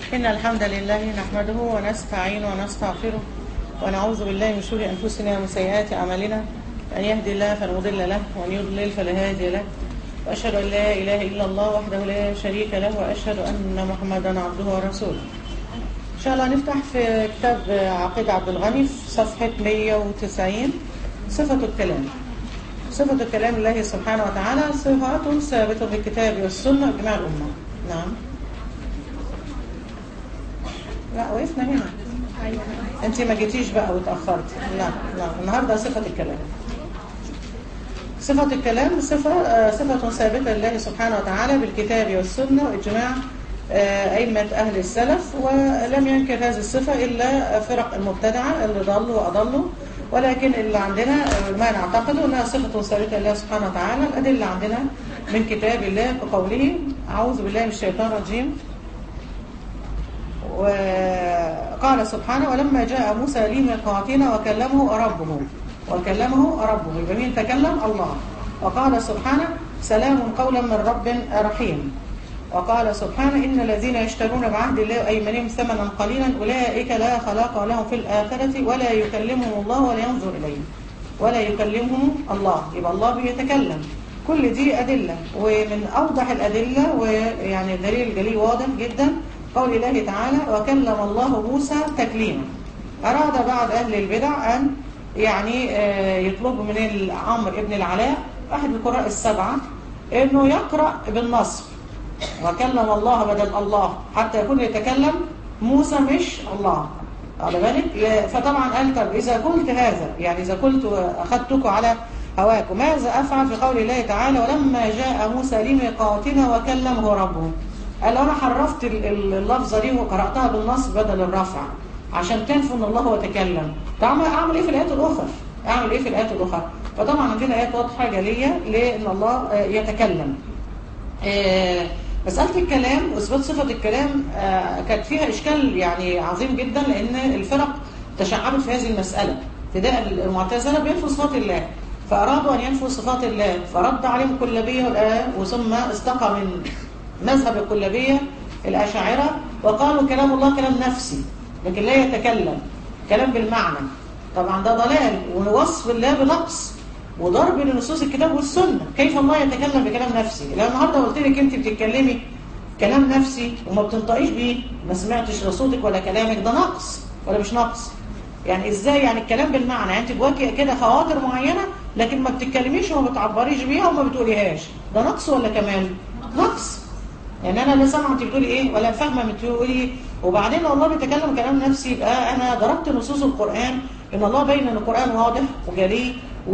إن الحمد لله نحمده ونستعين ونستغفره ونعوذ بالله من شرور أنفسنا ومن سيئات أعمالنا من يهدي الله فلا مضل له ومن يضلل فلا هادي له وأشهد أن لا إله إلا الله وحده لا شريك له وأشهد أن محمدا عبده ورسوله إن شاء الله نفتح في كتاب عقيدة عبد الغني في صفحة 190 صفة الكلام صفة الكلام الله سبحانه وتعالى صفات ثابتة في الكتاب والسنة وإجماع الأمة نعم لا وقفنا هنا انت ما جيتيش بقى وتأخرت لا لا النهاردة صفة الكلام صفة الكلام صفة آه، صفة ثابتة لله سبحانه وتعالى بالكتاب والسنة وإجماع آه، أئمة أهل السلف ولم ينكر هذه الصفة إلا فرق المبتدعة اللي ضلوا وأضلوا ولكن اللي عندنا آه، ما نعتقده أنها صفة ثابتة لله سبحانه وتعالى الأدلة عندنا من كتاب الله بقوله أعوذ بالله من الشيطان الرجيم وقال سبحانه ولما جاء موسى لميقاتنا وكلمه ربه وكلمه ربه يبقى مين تكلم الله وقال سبحانه سلام قولا من رب رحيم وقال سبحانه إن الذين يشترون بعهد الله أيمانهم ثمنا قليلا أولئك لا خلاق لهم في الآخرة ولا يكلمهم الله ولا ينظر إليهم ولا يكلمهم الله يبقى الله بيتكلم كل دي أدلة ومن أوضح الأدلة ويعني الدليل الجلي واضح جدا قول الله تعالى وكلم الله موسى تكليما أراد بعض أهل البدع أن يعني آه، يطلبوا من عمرو بن العلاء أحد القراء السبعة أنه يقرأ بالنصب وكلم الله بدل الله حتى يكون يتكلم موسى مش الله على بالك فطبعا قال طب إذا قلت هذا يعني إذا قلت أخذتك على هواك ماذا أفعل في قول الله تعالى ولما جاء موسى لميقاتنا وكلمه ربه قال لو أنا حرفت ال- ال- اللفظة دي وقرأتها بالنصب بدل الرفع عشان تنفوا ان الله هو تكلم طب اعمل ايه في الايات الاخرى اعمل ايه في الايات الاخرى فطبعا عندنا ايات واضحه جليه لان الله آه، يتكلم آه، مسألة الكلام وإثبات صفة الكلام آه، كانت فيها إشكال يعني عظيم جدا لأن الفرق تشعبت في هذه المسألة ابتداء المعتزلة بينفوا صفات الله فأرادوا أن ينفوا صفات الله فرد عليهم الكلابية والآ- وثم استقى من مذهب الكلابية الأشاعرة وقالوا كلام الله كلام نفسي لكن لا يتكلم كلام بالمعنى طبعا ده ضلال ووصف الله بنقص وضرب لنصوص الكتاب والسنة كيف الله يتكلم بكلام نفسي لو النهاردة قلت لك انت بتتكلمي كلام نفسي وما بتنطقيش بيه ما سمعتش لا صوتك ولا كلامك ده نقص ولا مش نقص يعني ازاي يعني الكلام بالمعنى يعني انت جواكي كده خواطر معينة لكن ما بتتكلميش وما بتعبريش بيها وما بتقوليهاش ده نقص ولا كمال نقص يعني انا لا سامعه انت بتقولي ايه ولا فاهمه انت بتقولي ايه وبعدين لو الله بيتكلم كلام نفسي يبقى انا ضربت نصوص القران ان الله بين ان القران واضح وجلي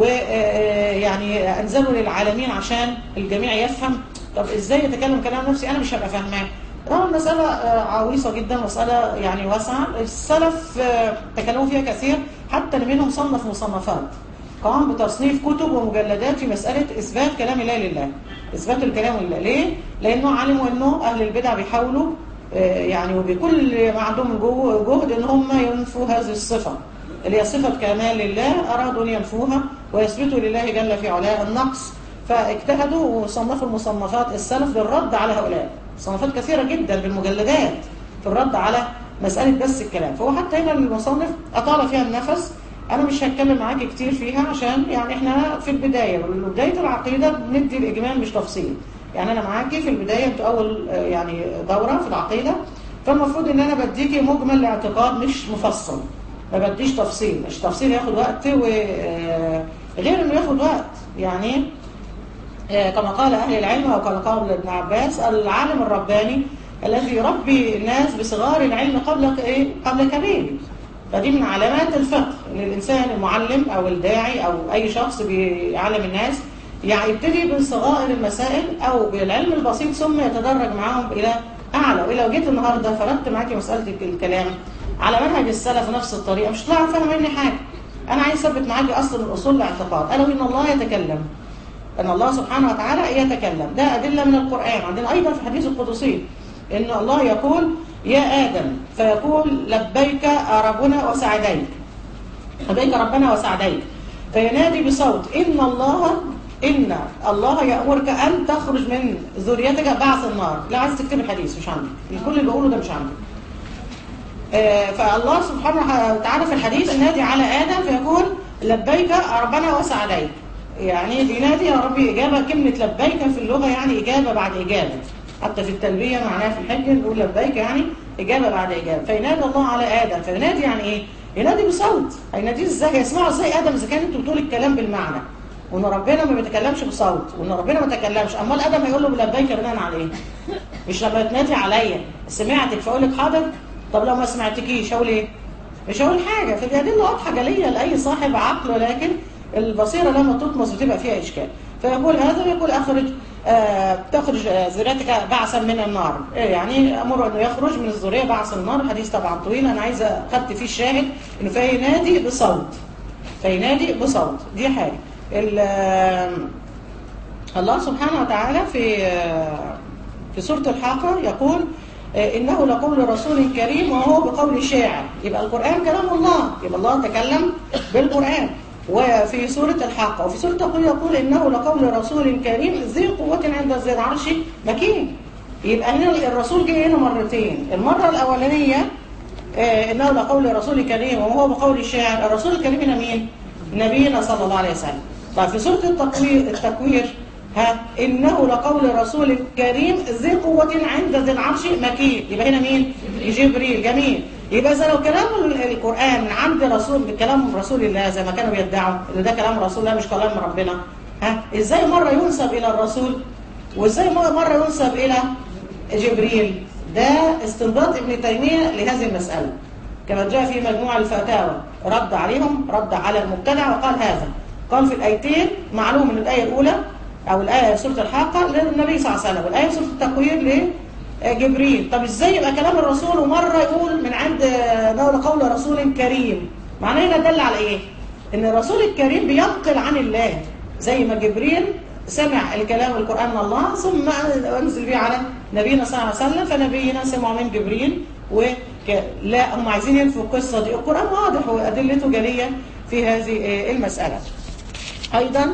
ويعني انزله للعالمين عشان الجميع يفهم طب ازاي يتكلم كلام نفسي انا مش هبقى فاهماه طبعا مسألة آه، عويصة جدا مسألة يعني واسعة السلف آه، تكلموا فيها كثير حتى اللي منهم صنف مصنفات قام بتصنيف كتب ومجلدات في مسألة إثبات كلام الله لله إثبات الكلام لله ليه؟ لأنه علموا أنه أهل البدع بيحاولوا آه، يعني وبكل ما عندهم من جوه جهد أن هم ينفوا هذه الصفة اللي هي صفة كمال لله أرادوا أن ينفوها ويثبتوا لله جل في علاه النقص فاجتهدوا وصنفوا المصنفات السلف للرد على هؤلاء مصنفات كثيرة جدا بالمجلدات في الرد على مسألة بس الكلام فهو حتى هنا المصنف أطال فيها النفس أنا مش هتكلم معاك كتير فيها عشان يعني إحنا في البداية بداية العقيدة بندي الإجمال مش تفصيل يعني أنا معاكي في البداية أنت أول آه، يعني دورة في العقيدة فالمفروض إن أنا بديكي مجمل الاعتقاد مش مفصل ما بديش تفصيل مش تفصيل ياخد وقت وغير إنه ياخد وقت يعني آه، كما قال أهل العلم أو كما قال ابن عباس العالم الرباني الذي يربي الناس بصغار العلم قبل إيه؟ قبل كبير فدي من علامات الفقه ان الانسان المعلم او الداعي او اي شخص بيعلم الناس يعني يبتدي بصغائر المسائل او بالعلم البسيط ثم يتدرج معاهم الى اعلى ولو جيت النهارده فردت معاكي مساله الكلام على منهج السلف نفس الطريقه مش هتطلع فاهمه مني حاجه انا عايز اثبت معاكي اصل من اصول الاعتقاد الا وان الله يتكلم أن الله سبحانه وتعالى يتكلم ده أدلة من القرآن عندنا أيضا في حديث القدسي إن الله يقول يا آدم فيقول لبيك ربنا وسعديك لبيك ربنا وسعديك فينادي بصوت إن الله إن الله يأمرك أن تخرج من ذريتك بعث النار لا عايز تكتب الحديث مش عندي كل اللي بقوله ده مش عندي آه، فالله سبحانه وتعالى في الحديث ينادي على آدم فيقول لبيك ربنا وسعديك يعني بينادي يا ربي إجابة كلمة لبيك في اللغة يعني إجابة بعد إجابة حتى في التلبية معناها في الحج نقول لبيك يعني إجابة بعد إجابة فينادي الله على آدم فينادي يعني إيه؟ ينادي بصوت هيناديه إزاي؟ هيسمعوا إزاي آدم إذا كان أنتوا بتقول الكلام بالمعنى وإن ربنا ما بيتكلمش بصوت وإن ربنا ما تكلمش أمال آدم هيقول له لبيك بناء على إيه؟ مش لما تنادي عليا سمعتك فأقول لك حاضر طب لو ما سمعتكيش هقول إيه؟ مش هقول حاجة فدي أدلة واضحة جلية لأي صاحب عقل ولكن البصيرة لما تطمس بتبقى فيها إشكال فيقول هذا ويقول أخرج آه تخرج آه، ذريتك بعثا من النار إيه يعني أمر أنه يخرج من الذرية بعثا النار الحديث طبعا طويل أنا عايزة خدت فيه الشاهد أنه فينادي بصوت فينادي بصوت دي حاجة ال- آه، الله سبحانه وتعالى في آه، في سورة الحاقة يقول آه، إنه لقول رسول كريم وهو بقول شاعر يبقى القرآن كلام الله يبقى الله تكلم بالقرآن وفي سورة الحاقة وفي سورة التقوى يقول إنه لقول رسول كريم ذي قوة عند ذي العرش مكين يبقى هنا الرسول جه هنا مرتين المرة الأولانية آه، إنه لقول رسول كريم وهو بقول الشاعر الرسول الكريم هنا مين؟ نبينا صلى الله عليه وسلم طيب في سورة التكوير, التكوير ها إنه لقول رسول كريم ذي قوة عند ذي العرش مكين يبقى هنا مين؟ جبريل جميل يبقى إذا لو كلام ال- القرآن من عند رسول كلام رسول الله زي ما كانوا بيدعوا إن ده كلام رسول الله مش كلام ربنا ها إزاي مرة ينسب إلى الرسول وإزاي مرة ينسب إلى جبريل ده استنباط ابن تيمية لهذه المسألة كما جاء في مجموع الفتاوى رد عليهم رد على المبتدع وقال هذا قال في الآيتين معلوم من الآية الأولى أو الآية في سورة الحاقة للنبي صلى الله عليه وسلم والآية في سورة التكوير لجبريل طب إزاي يبقى كلام الرسول ومرة يقول من عند دولة قول رسول كريم معناه هنا دل على إيه؟ إن الرسول الكريم بينقل عن الله زي ما جبريل سمع الكلام القرآن من الله ثم أنزل به على نبينا صلى الله عليه وسلم فنبينا سمعوا من جبريل وك... لا هم عايزين ينفوا القصة دي القرآن واضح وأدلته جلية في هذه المسألة أيضا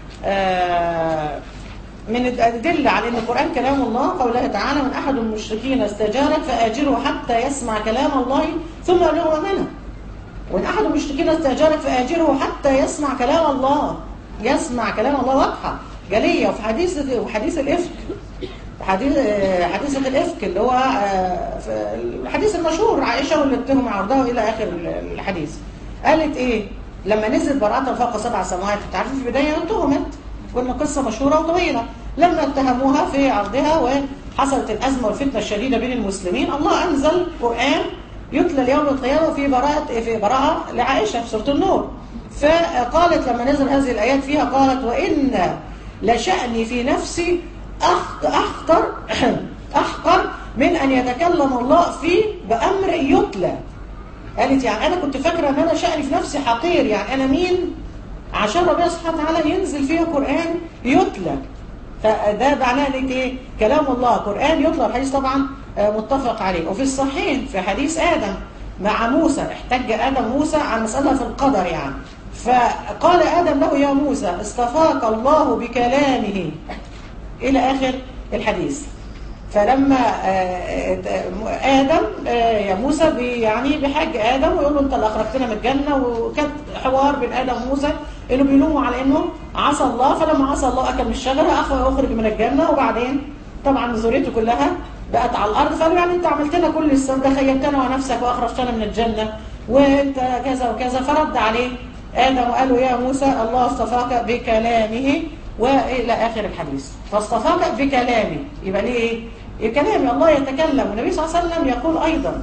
آه، من الأدلة على أن القرآن كلام الله قوله تعالى من أحد المشركين استجارك فآجره حتى يسمع كلام الله ثم يبلغه منه وإن أحد المشركين استأجرك فآجره حتى يسمع كلام الله يسمع كلام الله واضحة جلية وفي حديث وحديث الإفك حديث حديثة الإفك اللي هو آه، في الحديث المشهور عائشة واللي اتهم عرضها إلى آخر الحديث قالت إيه لما نزلت براءة فوق سبع سماوات انت عارفين في البداية اتهمت قلنا قصة مشهورة وطويلة لما اتهموها في عرضها وحصلت الأزمة والفتنة الشديدة بين المسلمين الله أنزل قرآن يتلى اليوم القيامة في براءة في براءة لعائشة في سورة النور فقالت لما نزل هذه الآيات فيها قالت وإن لشأني في نفسي أخ- أخطر أحقر من أن يتكلم الله فيه بأمر يتلى قالت يعني أنا كنت فاكرة أن أنا شأني في نفسي حقير يعني أنا مين عشان ربنا سبحانه وتعالى ينزل فيها قرآن يتلى فده معناه ان ايه كلام الله قرآن يتلى الحديث طبعا آه، متفق عليه وفي الصحيح في حديث آدم مع موسى احتج آدم موسى عن مسألة في القدر يعني فقال آدم له يا موسى اصطفاك الله بكلامه إلى آخر الحديث فلما آه، آه، آدم آه، يا موسى بي- يعني بحج آدم ويقول له أنت اللي أخرجتنا من الجنة وكان حوار بين آدم وموسى إنه بيلوموا على إنه عصى الله فلما عصى الله أكل من الشجرة أخ- أخرج من الجنة وبعدين طبعا ذريته كلها بقت على الأرض فقالوا يعني أنت عملت لنا كل السنة ده خيبتنا ونفسك وأخرجتنا من الجنة وأنت كذا وكذا فرد عليه آدم وقال له يا موسى الله اصطفاك بكلامه وإلى آخر الحديث فاصطفاك بكلامه يبقى ليه إيه كلام الله يتكلم والنبي صلى الله عليه وسلم يقول أيضا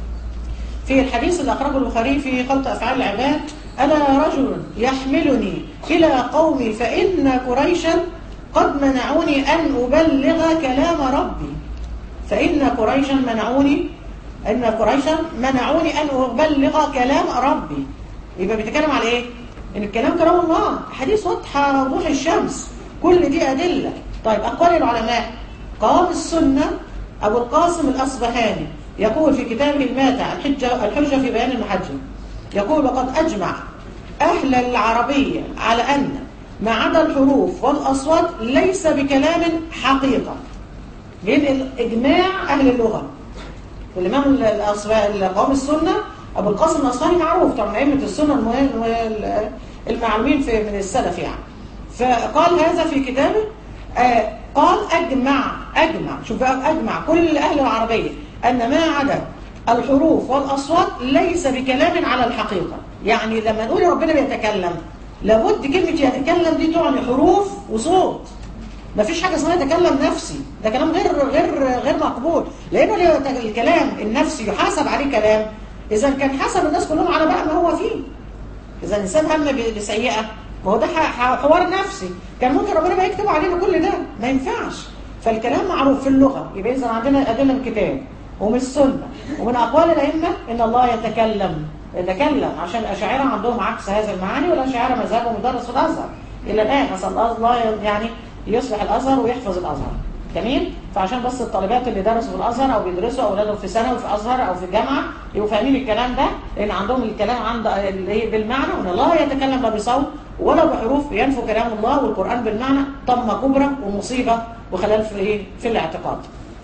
في الحديث اللي أخرجه البخاري في خلط أفعال العباد أنا رجل يحملني إلى قومي فإن قريشا قد منعوني أن أبلغ كلام ربي فإن قريشا منعوني إن قريشا منعوني أن أبلغ كلام ربي يبقى بيتكلم على إيه؟ إن الكلام كلام الله حديث واضحة وضوح الشمس كل دي أدلة طيب أقوال العلماء قام السنة أبو القاسم الأصبهاني يقول في كتابه الماتع الحجة, الحجة في بيان المحجم يقول وقد أجمع أهل العربية على أن ما عدا الحروف والأصوات ليس بكلام حقيقة بين إجماع أهل اللغة والامام ال- الأصف- قوام السنه ابو القاسم الاصفهاني معروف طبعا ائمه السنه المهم وال- المعلومين في من السلف يعني فقال هذا في كتابه آه قال اجمع اجمع شوف بقى اجمع كل اهل العربيه ان ما عدا الحروف والاصوات ليس بكلام على الحقيقه يعني لما نقول ربنا بيتكلم لابد كلمه يتكلم دي تعني حروف وصوت ما فيش حاجه اسمها يتكلم نفسي ده كلام غير غير غير مقبول لانه لو الكلام النفسي يحاسب عليه كلام اذا كان حسب الناس كلهم على بقى ما هو فيه اذا الانسان هم ب- بسيئه ما هو ده ح- ح- حوار نفسي كان ممكن ربنا بقى يكتب علينا كل ده ما ينفعش فالكلام معروف في اللغه يبقى اذا عندنا ادله من الكتاب ومن السنه ومن اقوال الائمه ان الله يتكلم يتكلم عشان الاشاعره عندهم عكس هذا المعاني والاشاعره مذهبهم يدرس في الازهر الى الان نسال الله الله يعني يصلح الازهر ويحفظ الازهر جميل فعشان بس الطالبات اللي درسوا في الازهر او بيدرسوا اولادهم في ثانوي في ازهر او في جامعه يبقوا فاهمين الكلام ده لان عندهم الكلام عند اللي هي بالمعنى وان الله يتكلم لا بصوت ولا بحروف ينفوا كلام الله والقران بالمعنى طمه كبرى ومصيبه وخلال في ايه في الاعتقاد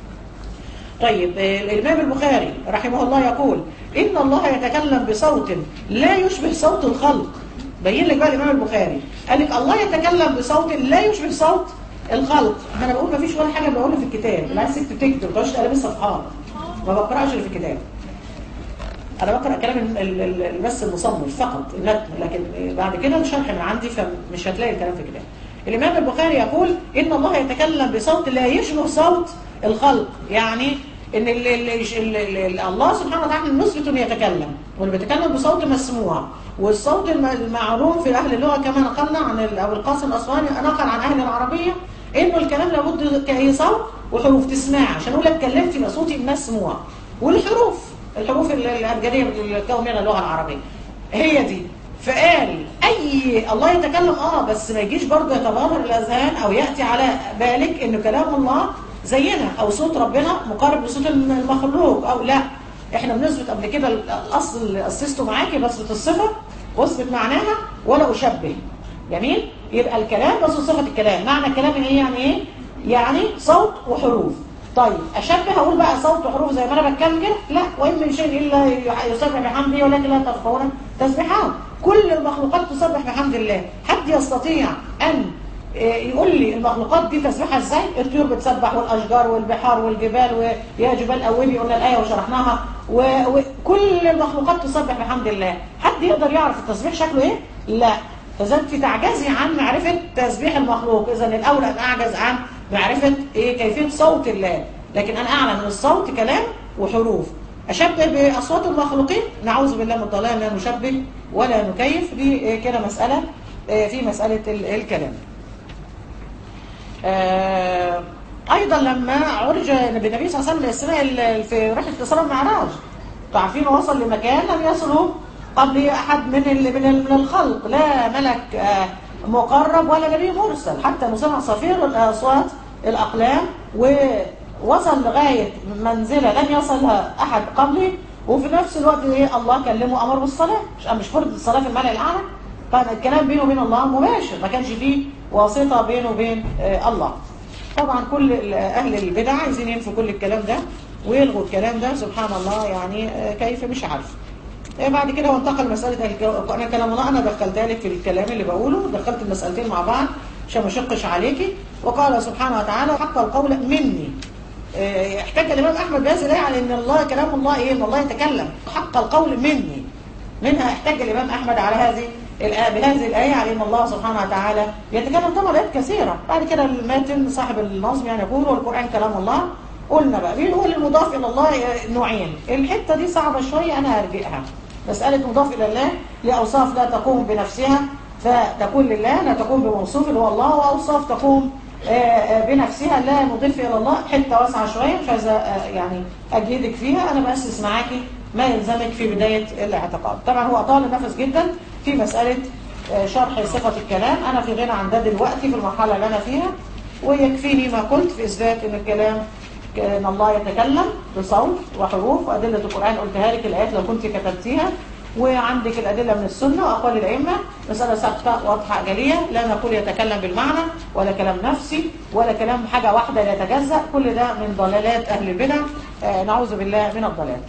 طيب آه، الإمام البخاري رحمه الله يقول إن الله يتكلم بصوت لا يشبه صوت الخلق بين لك بقى الإمام البخاري قال لك الله يتكلم بصوت لا يشبه صوت الخلق أنا بقول ما فيش ولا حاجة بقولها في الكتاب اللي عايز تكتب تكتب ما تقعدش تقلب الصفحات ما بقرأش اللي في الكتاب أنا بقرأ كلام ال- ال- ال- بس المصنف فقط المتن لكن بعد كده الشرح من عندي فمش هتلاقي الكلام في الكتاب الإمام البخاري يقول إن الله يتكلم بصوت لا يشبه صوت الخلق يعني إن ال ال ال ال ال الله سبحانه وتعالى نثبت إنه يتكلم واللي بيتكلم بصوت مسموع والصوت الم- المعروف في أهل اللغة كما نقلنا عن ال- أبو القاسم الأصفهاني نقل عن أهل العربية إنه الكلام لابد كأي صوت وحروف تسمع عشان أقول اتكلمت يبقى صوتي مسموع والحروف الحروف ال- الأبجدية اللي بتتكون منها اللغة العربية هي دي فقال أي الله يتكلم آه بس ما يجيش برضه يتظاهر الأذهان أو يأتي على بالك إنه كلام الله زينا أو صوت ربنا مقارب لصوت المخلوق أو لا إحنا بنثبت قبل كده الأصل اللي أسسته معاكي بثبت الصفة واثبت معناها ولا أشبه جميل يبقى الكلام بس صفة الكلام معنى الكلام إيه يعني إيه يعني صوت وحروف طيب اشبه اقول بقى صوت وحروف زي ما انا بتكلم كده لا وان من شيء الا يسبح بحمده ولكن لا تفقهون تسبحه كل المخلوقات تسبح بحمد الله حد يستطيع ان آه، يقول لي المخلوقات دي تسبحها ازاي الطيور بتسبح والاشجار والبحار والجبال ويا جبال قومي قلنا الايه وشرحناها و- وكل المخلوقات تسبح بحمد الله حد يقدر يعرف التسبيح شكله ايه لا فإذا أنت تعجزي عن معرفة تسبيح المخلوق إذا الأولى أن أعجز عن معرفة إيه كيفية صوت الله لكن أنا أعلم أن الصوت كلام وحروف أشبه بأصوات المخلوقين نعوذ بالله من الضلال لا نشبه ولا نكيف دي إيه كده مسألة إيه في مسألة ال- الكلام آه، أيضا لما عرج بالنبي صلى الله عليه وسلم الإسراء ال- في رحلة الإسراء والمعراج تعرفين وصل لمكان لم يصله قبل أحد من ال- من ال- من الخلق لا ملك آه، مقرب ولا نبي مرسل حتى نسمع صفير الأصوات الأقلام ووصل لغاية منزلة لم يصلها أحد قبله وفي نفس الوقت إيه الله كلمه أمر بالصلاة مش مش فرض الصلاة في الملأ الأعلى كان الكلام بينه وبين الله مباشر ما كانش فيه واسطة بينه وبين آه، الله طبعا كل ال- أهل البدع عايزين ينفوا كل الكلام ده ويلغوا الكلام ده سبحان الله يعني آه، كيف مش عارف آه، بعد كده هو انتقل مسألة الك- أنا كلام الله أنا دخلتها لك في الكلام اللي بقوله دخلت المسألتين مع بعض عشان ما اشقش عليكي وقال سبحانه وتعالى حق القول مني آه، احتج الإمام أحمد بهذه الآية على أن الله كلام الله إيه أن الله يتكلم حق القول مني منها احتج الإمام أحمد على هذه الآية بهذه الآية على أن الله سبحانه وتعالى يتكلم طبعا آيات كثيرة بعد كده الماتن صاحب النظم يعني يقول والقرآن كلام الله قلنا بقى بيقول المضاف إلى الله نوعين الحتة دي صعبة شوية أنا هرجئها مسألة مضاف إلى الله لأوصاف لا تقوم بنفسها فتكون لله لا تقوم بموصوف اللي هو الله وأوصاف تقوم آه، آه، بنفسها لا نضيف إلى الله حتة واسعة شوية مش عايزة آه، يعني أجهدك فيها أنا بأسس معاكي ما يلزمك في بداية الاعتقاد طبعا هو أطال النفس جدا في مسألة آه، شرح صفة الكلام أنا في غنى عن ده دلوقتي في المرحلة اللي أنا فيها ويكفيني ما قلت في إثبات أن الكلام ان الله يتكلم بصوت وحروف وادله القران قلتها لك الايات لو كنت كتبتيها وعندك الادله من السنه واقوال الائمه مساله ثابته واضحه جليه لا نقول يتكلم بالمعنى ولا كلام نفسي ولا كلام حاجه واحده لا يتجزا كل ده من ضلالات اهل البدع آه، نعوذ بالله من الضلال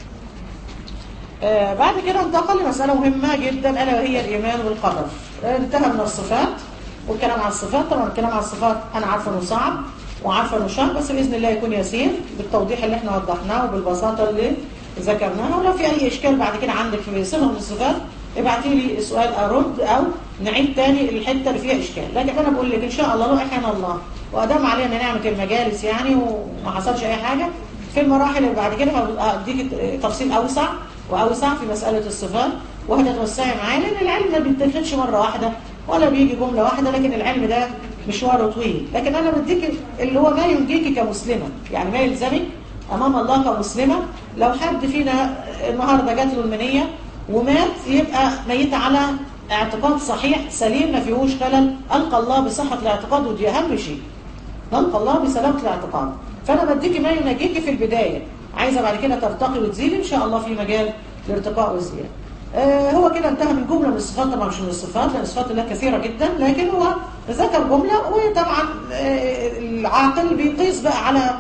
آه، بعد كده انتقل لمسألة مهمة جدا ألا وهي الإيمان بالقدر آه، انتهى من الصفات والكلام عن الصفات طبعا الكلام عن الصفات أنا عارفة إنه صعب وعارفة إنه شاق بس بإذن الله يكون يسير بالتوضيح اللي احنا وضحناه وبالبساطة اللي ذكرناها ولو في أي إشكال بعد كده عندك في صفة من الصفات ابعتي لي سؤال أرد أو نعيد تاني الحتة اللي فيها إشكال لكن أنا بقول لك إن شاء الله لو أحيانا الله وأدام علينا نعمة المجالس يعني وما حصلش أي حاجة في المراحل اللي بعد كده هديك تفصيل أوسع وأوسع في مسألة الصفات وهتتوسعي معايا لأن العلم ما بيتاخدش مرة واحدة ولا بيجي جملة واحدة لكن العلم ده مشواره طويل لكن أنا بديك اللي هو ما ينجيك كمسلمة يعني ما يلزمك أمام الله كمسلمة لو حد فينا النهاردة جات له المنية ومات يبقى ميت على اعتقاد صحيح سليم ما فيهوش خلل ألقى الله بصحة الاعتقاد ودي أهم شيء نلقى الله بسلامة الاعتقاد فأنا بديك ما ينجيك في البداية عايزة بعد كده ترتقي وتزيد إن شاء الله في مجال الارتقاء والزيادة آه هو كده انتهى من جملة من الصفات طبعا مش من الصفات لأن صفات الله كثيرة جدا لكن هو ذكر جملة وطبعا آه العاقل بيقيس بقى على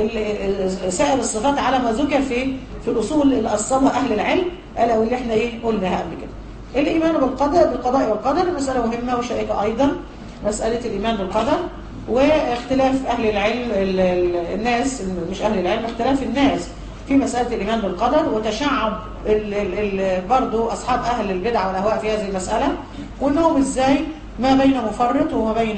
سائر الصفات على ما ذكر في في الأصول اللي أصلها أهل العلم ألا واللي احنا ايه قلناها قبل كده الإيمان بالقدر بالقضاء والقدر مسألة مهمة وشائكة أيضا مسألة الإيمان بالقدر واختلاف أهل العلم الناس مش أهل العلم اختلاف الناس في مسألة الإيمان بالقدر وتشعب ال ال ال برضو أصحاب أهل البدع والأهواء في هذه المسألة وأنهم إزاي ما بين مفرط وما بين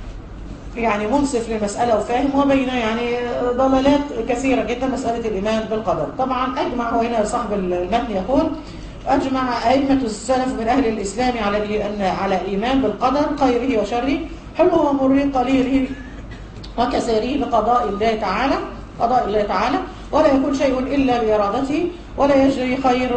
يعني منصف للمسألة وفاهم وبين يعني ضلالات كثيرة جدا مسألة الإيمان بالقدر طبعا أجمع هو هنا صاحب المتن يقول أجمع أئمة السلف من أهل الإسلام على أن على إيمان بالقدر خيره وشره حلوه ومره قليله وكثيره بقضاء الله تعالى قضاء الله تعالى ولا يكون شيء إلا بإرادته ولا يجري خير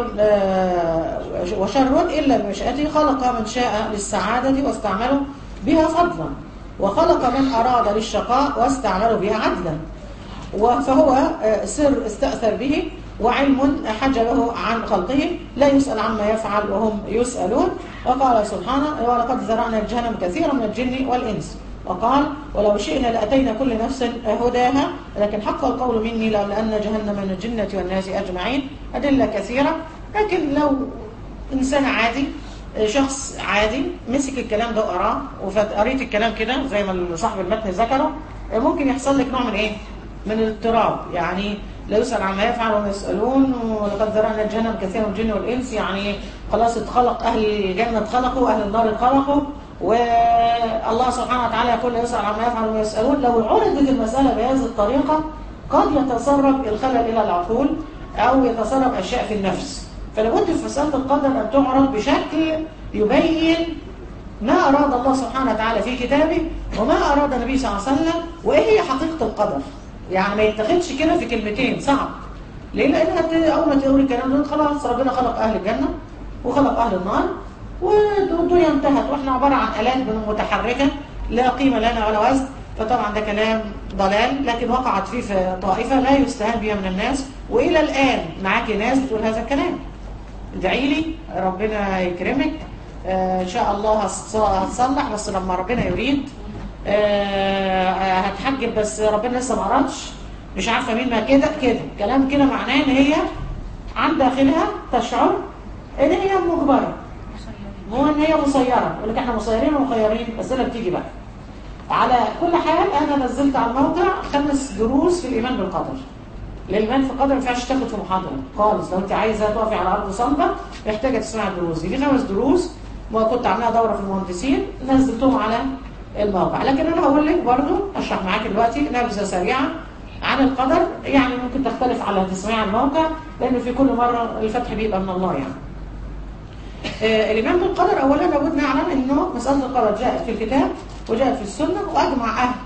وشر إلا بمشيئته خلق من شاء للسعادة واستعمله بها فضلا وخلق من أراد للشقاء واستعمله بها عدلا فهو سر استأثر به وعلم حجبه عن خلقه لا يسأل عما يفعل وهم يسألون وقال سبحانه ولقد ذرعنا الجهنم كثيرا من الجن والإنس وقال ولو شئنا لأتينا كل نفس هداها لكن حق القول مني لأن جهنم من الجنة والناس أجمعين أدلة كثيرة لكن لو إنسان عادي شخص عادي مسك الكلام ده وقراه وقريت الكلام كده زي ما صاحب المتن ذكره ممكن يحصل لك نوع من ايه من الاضطراب يعني لا يسأل عما يفعل وما يسألون ولقد ذرأنا الجنة كثيرا من الجن والإنس يعني خلاص اتخلق أهل الجنة اتخلقوا أهل النار اتخلقوا والله سبحانه وتعالى يقول لا يسأل عما يفعل وما يسألون لو عرضت المسألة بهذه الطريقة قد يتسرب الخلل إلى العقول أو يتسرب أشياء في النفس فلابد في مسألة القدر أن تعرض بشكل يبين ما أراد الله سبحانه وتعالى في كتابه وما أراد النبي صلى الله عليه وسلم وإيه هي حقيقة القدر يعني ما يتخذش كده في كلمتين صعب ليه لأن أول ما تقول الكلام ده خلاص ربنا خلق أهل الجنة وخلق أهل النار والدنيا انتهت وإحنا عبارة عن آلات متحركة لا قيمة لنا ولا وزن فطبعا ده كلام ضلال لكن وقعت فيه في طائفة لا يستهان بها من الناس وإلى الآن معاكي ناس بتقول هذا الكلام ادعي لي ربنا يكرمك آه ان شاء الله هتصلح بس لما ربنا يريد آه هتحجب بس ربنا لسه ما اردش مش عارفه مين ما كده كده كلام كده معناه ان هي عن داخلها تشعر ان هي مجبره مو ان هي مسيره يقول لك احنا مسيرين ومخيرين بس انا بتيجي بقى على كل حال انا نزلت على الموقع خمس دروس في الايمان بالقدر الايمان في القدر ما ينفعش تاخد في محاضره خالص لو انت عايزه تقفي على ارض صلبه محتاجه تسمعي الدروس دي خمس دروس وكنت عاملاها دوره في المهندسين نزلتهم على الموقع لكن انا هقول لك برضو اشرح معاك دلوقتي نبذه سريعه عن القدر يعني ممكن تختلف على تسميع الموقع لان في كل مره الفتح بيبقى من الله يعني آه الايمان بالقدر اولا لابد نعلم انه مساله القدر جاءت في الكتاب وجاءت في السنه واجمع اهل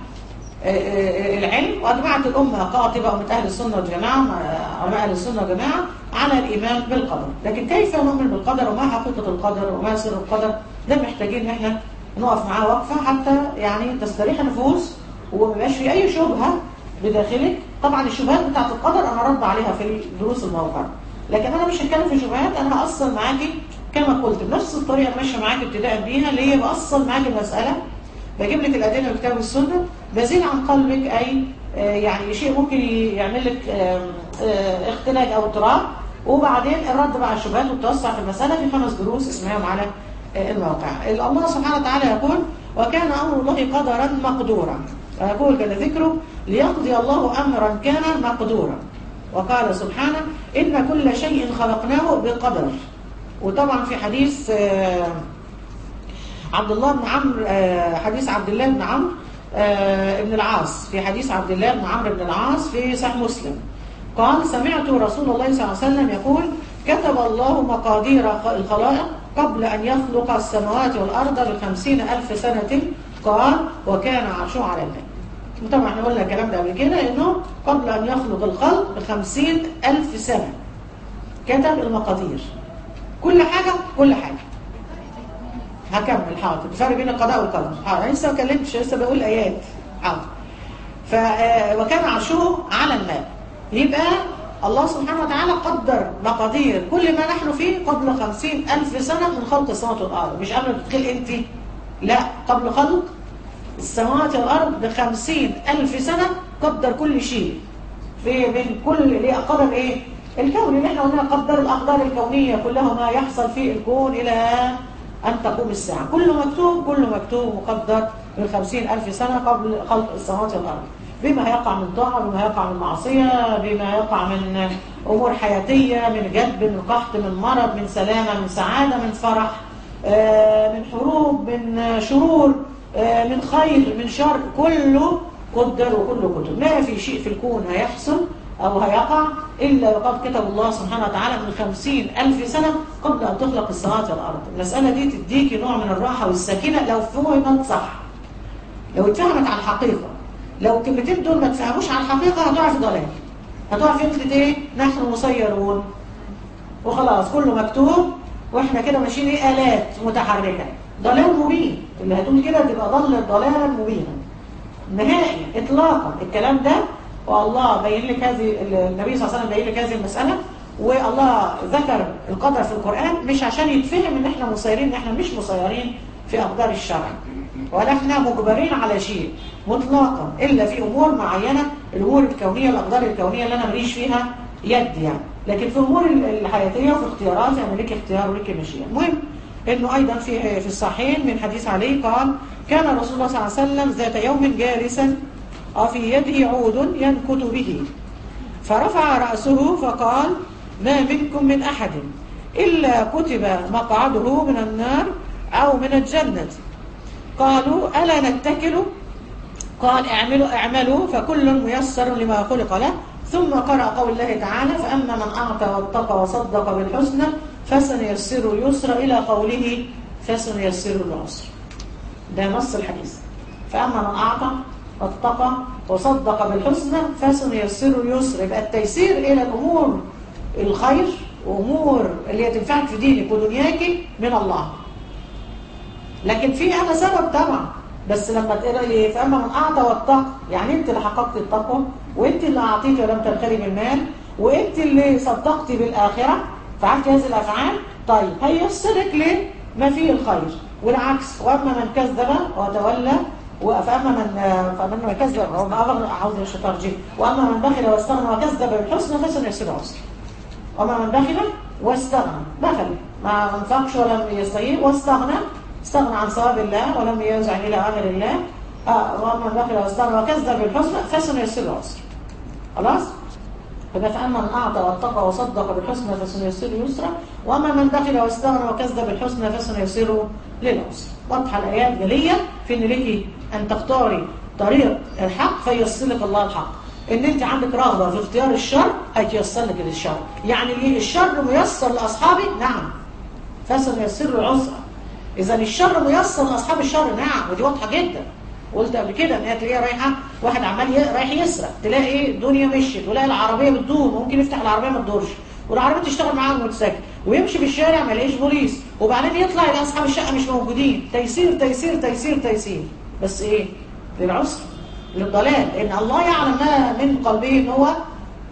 العلم وأجمعت الأمة قاطبة أمة أهل السنة والجماعة علماء أهل السنة والجماعة على الإيمان بالقدر لكن كيف نؤمن بالقدر وما حقيقة القدر وما سر القدر ده محتاجين إن احنا نقف معاه وقفة حتى يعني تستريح النفوس وما يبقاش في أي شبهة بداخلك طبعا الشبهات بتاعت القدر أنا رد عليها في دروس الموقع لكن أنا مش هتكلم في شبهات أنا هأصل معاكي كما قلت بنفس الطريقة اللي ماشية معاكي ابتداء بيها اللي هي بأصل معاكي المسألة بجيب لك الأدلة من الكتاب والسنة بزيل عن قلبك أي آه، يعني شيء ممكن يعمل لك آه، آه، اختلاج او اضطراب وبعدين الرد بقى على الشبهات والتوسع في المساله في خمس دروس اسمعهم على آه، الموقع الله سبحانه وتعالى يقول وكان امر الله قدرا مقدورا ويقول جل ذكره ليقضي الله امرا كان مقدورا وقال سبحانه ان كل شيء خلقناه بقدر وطبعا في حديث آه، عبد الله بن عمرو آه، حديث عبد الله بن عمرو آه، بن العاص في حديث عبد الله بن عمرو بن العاص في صحيح مسلم قال سمعت رسول الله صلى الله عليه وسلم يقول كتب الله مقادير الخلائق قبل أن يخلق السماوات والأرض بخمسين ألف سنة قال وكان عرشه على الماء طبعا احنا قلنا الكلام ده قبل كده انه قبل ان يخلق الخلق بخمسين ألف سنة كتب المقادير كل حاجة كل حاجة هكمل حاضر الفرق بين القضاء والقدر حاضر أنا لسه ما اتكلمتش لسه بقول ايات حاضر ف آه، وكان عرشه على الماء يبقى الله سبحانه وتعالى قدر مقادير كل ما نحن فيه قبل خمسين ألف سنة من خلق السماوات والأرض مش قبل ما تدخل أنت لا قبل خلق السماوات والأرض بخمسين ألف سنة قدر كل شيء في من كل اللي قدر إيه الكون اللي احنا قلنا قدر الأقدار الكونية كلها ما يحصل في الكون إلى أن تقوم الساعة كله مكتوب كله مكتوب مقدر من خمسين ألف سنة قبل خلق السماوات والأرض بما يقع من طاعة بما يقع من معصية بما يقع من أمور حياتية من جدب من قحط من مرض من سلامة من سعادة من فرح آه، من حروب من شرور آه، من خير من شر كله قدر وكله كتب ما في شيء في الكون هيحصل أو هيقع إلا وقد كتب الله سبحانه وتعالى من خمسين ألف سنة قبل أن تخلق السماوات والأرض المسألة دي تديكي نوع من الراحة والسكينة لو فهمت صح لو اتفهمت على الحقيقة لو الكلمتين دول ما تفهموش على الحقيقة هتقع في ضلال هتقع في فكرة ايه؟ نحن مسيرون وخلاص كله مكتوب واحنا كده ماشيين ايه آلات متحركة ضلال مبين اللي هتقول كده تبقى ضل ضلالا مبينا نهائي اطلاقا الكلام ده والله بين لك هذه النبي صلى الله عليه وسلم بين لك هذه المسألة والله ذكر القدر في القرآن مش عشان يتفهم ان احنا مسيرين ان احنا مش مسيرين في أقدار الشرع ولا احنا مجبرين على شيء مطلقا إلا في أمور معينة الأمور الكونية الأقدار الكونية اللي أنا ماليش فيها يد يعني لكن في أمور الحياتية وفي اختيارات يعني لك اختيار ولك مشيئة المهم انه ايضا في في الصحيح من حديث عليه قال كان رسول الله صلى الله عليه وسلم ذات يوم جالسا وفي يده عود ينكت به فرفع رأسه فقال ما منكم من أحد إلا كتب مقعده من النار أو من الجنة قالوا ألا نتكل قال اعملوا اعملوا فكل ميسر لما خلق له ثم قرأ قول الله تعالى فأما من أعطى واتقى وصدق بالحسنى فسنيسر اليسر إلى قوله فسنيسر العسر ده نص الحديث فأما من أعطى واتقى وصدق بالحسنى فسنيسر اليسر يبقى التيسير إلى الأمور الخير وأمور اللي هتنفعك في دينك ودنياك من الله لكن في أنا سبب طبعا بس لما تقرا ايه فاما من اعطى واتقى يعني انت اللي حققت التقوى وانت اللي اعطيتي ولم تبخلي بالمال وانت اللي صدقتي بالاخره فعلت هذه الافعال طيب هيصلك لما فيه الخير والعكس واما من كذب وتولى فاما من فاما من كذب عاوز الشيطان جه واما من بخل واستغنى وكذب بالحسنى فسنيسر عسر واما من بخل واستغنى بخل ما انفقش ولم يستغير واستغنى استغنى عن ثواب الله ولم يرجع إلى أمر الله آه ومن بخل واستغنى وكذب بالحسنى فسنيسر العسر خلاص يبقى فأما من أعطى واتقى وصدق بالحسنى فسنيسره يسرا وأما من بخل واستغنى وكذب بالحسنى فسنيسره للعسر واضحة الآيات جلية في إن لك أن تختاري طريق الحق فييسر الله الحق ان انت عندك رغبة في اختيار الشر هيتيسر لك للشر يعني ايه الشر ميسر لاصحابي نعم فسنيسر العسر اذا الشر ميسر لاصحاب الشر نعم ودي واضحه جدا قلت قبل كده ان هي تلاقيها رايحه واحد عمال رايح يسرق تلاقي ايه الدنيا مشيت ولاقي العربيه بتدور ممكن يفتح العربيه ما تدورش والعربيه تشتغل معاه الموتوسيكل ويمشي في الشارع ما يلاقيش بوليس وبعدين يطلع يلاقي اصحاب الشقه مش موجودين تيسير تيسير تيسير تيسير بس ايه للعسر للضلال لان الله يعلم ما من قلبه ان هو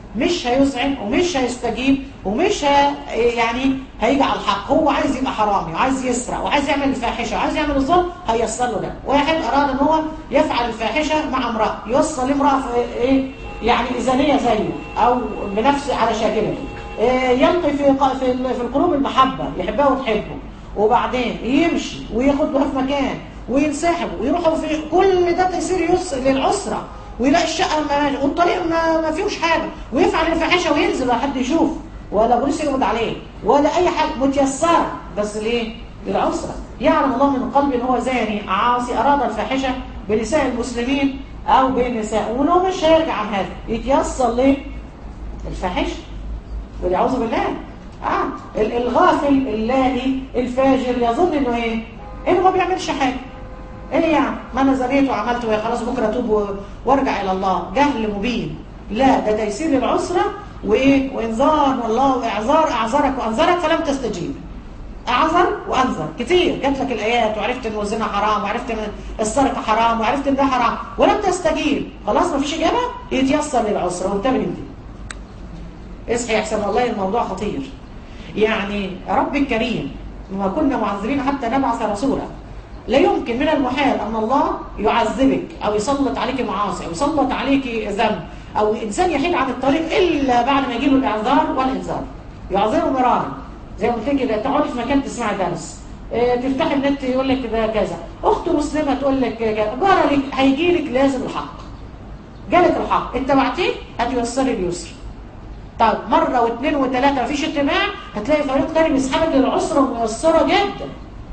مش هيسعد ومش هيستجيب ومش ه... يعني هيجي على الحق هو عايز يبقى حرامي وعايز يسرق وعايز يعمل الفاحشه وعايز يعمل الظلم هيسر له ده واحد اراد ان هو يفعل الفاحشه مع امراه يوصل امراه في ايه يعني إذانية زيه أو بنفس على شاكلته يلقي في في في القلوب المحبة يحبها وتحبه وبعدين يمشي وياخدها في مكان وينسحب ويروحوا في كل ده تيسير يسر للعسرة ويلاقي الشقة ما والطريق ما, ما فيهوش حاجة ويفعل الفاحشة وينزل ولا حد يشوف ولا بوليس يقبض عليه ولا أي حاجة متيسرة بس ليه؟ للعسرة يعلم الله من قلبه ان هو زاني عاصي أراد الفاحشة بنساء المسلمين او بين النساء ولو مش هيرجع عن هذا يتيسر ليه الفاحشه والعوذ بالله اه الغافل اللاهي الفاجر يظن انه ايه انه ما بيعملش حاجه ايه يعني ما انا زنيت وعملت ويا خلاص بكره اتوب وارجع الى الله جهل مبين لا ده تيسير للعسره وايه وانذار والله واعذار اعذرك وانذرك فلم تستجيب اعذر وانذر كتير جات لك الايات وعرفت ان الزنا حرام وعرفت ان السرقه حرام وعرفت ان ده حرام ولم تستجيب خلاص ما فيش اجابه يتيسر للعسره وانتبه انت اصحي احسن والله الموضوع خطير يعني رب الكريم ما كنا معذبين حتى نبعث رسولا لا يمكن من المحال ان الله يعذبك او يسلط عليك معاصي او يسلط عليك ذنب او انسان يحيد عن الطريق الا بعد ما يجيله الاعذار والانذار يعذره مرارا زي ما قلت كده تقعدي في مكان تسمعي درس اه تفتحي النت يقول لك ده كذا اخت مسلمه تقول لك كذا جارك هيجي لك لازم الحق جالك الحق اتبعتيه هتيسري اليسر طب مره واثنين وثلاثه مفيش اتباع هتلاقي فريق تاني بيسحبك للعسره وميسره جدا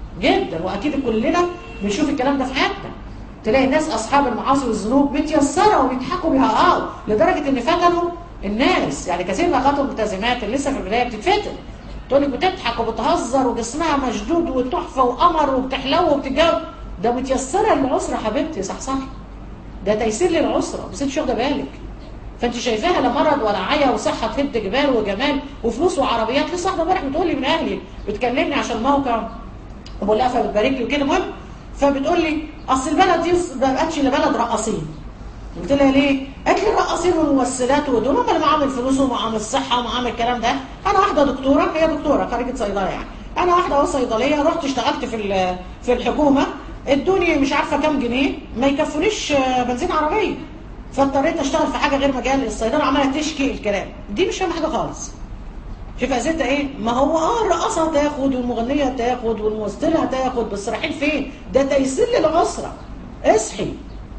جدا واكيد كلنا بنشوف الكلام ده في حياتنا تلاقي الناس اصحاب المعاصي والذنوب متيسره وبيضحكوا بيها اه لدرجه ان فتنوا الناس يعني كثير من اخوات الملتزمات اللي لسه في البدايه بتتفتن تقول لك بتضحك وبتهزر وجسمها مشدود وتحفه وقمر وبتحلو وبتتجاوب ده متيسره للعسره حبيبتي صح صح ده تيسير للعسره بس انت مش واخده بالك فانت شايفاها لا مرض ولا عيا وصحه تهد جبال وجمال وفلوس وعربيات لسه واحده امبارح بتقول لي من اهلي بتكلمني عشان موقع بقول لها فبتبارك لي وكده المهم فبتقول لي اصل البلد دي ما بقتش الا بلد رقاصين قلت لها ليه؟ قالت لي الرقاصين والممثلات ودول هم اللي معاهم الفلوس ومعاهم الصحه ومعاهم الكلام ده انا واحده دكتوره هي دكتوره خريجه صيدله يعني انا واحده اهو صيدليه رحت اشتغلت في في الحكومه ادوني مش عارفه كام جنيه ما يكفونيش بنزين عربيه فاضطريت اشتغل في حاجه غير مجال الصيدله عماله تشكي الكلام دي مش فاهمه حاجه خالص شوف اسئلتها ايه ما هو اه الرقاصه هتاخد والمغنيه هتاخد والممثله هتاخد بس رايحين فين ده تيسير للعسره اصحي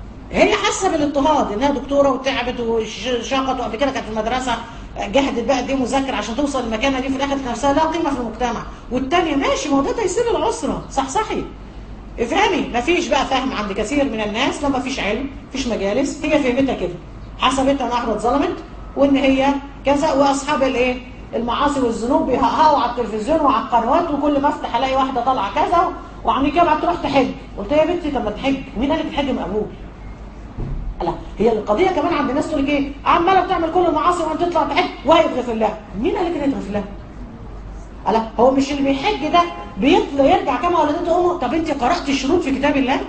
هي حاسه بالاضطهاد انها دكتوره وتعبت وشاقت وقبل كده كانت في المدرسه جهدت بقى دي مذاكره عشان توصل للمكانه دي في الاخر نفسها لا قيمه في المجتمع والثانيه ماشي ما هو ده تيسير للعسره صح صحي افهمي مفيش بقى فهم عند كثير من الناس لما فيش علم مفيش مجالس هي فهمتها كده حسبتها ان واحده اتظلمت وان هي كذا واصحاب الايه المعاصي والذنوب بيهقهقوا على التلفزيون وعلى القنوات وكل ما افتح الاقي واحده طالعه كذا وعاملين كده تروح تحج قلت يا بنتي طب ما تحج مين قال لك الحج مقبول لا هي القضيه كمان عند الناس تقول لك ايه عماله بتعمل كل المعاصي وانت تطلع تحج وهيتغفر لها مين قال لك ان يتغفر لها لا هو مش اللي بيحج ده بيطلع يرجع كما ولدته امه طب انت قرات الشروط في كتاب الله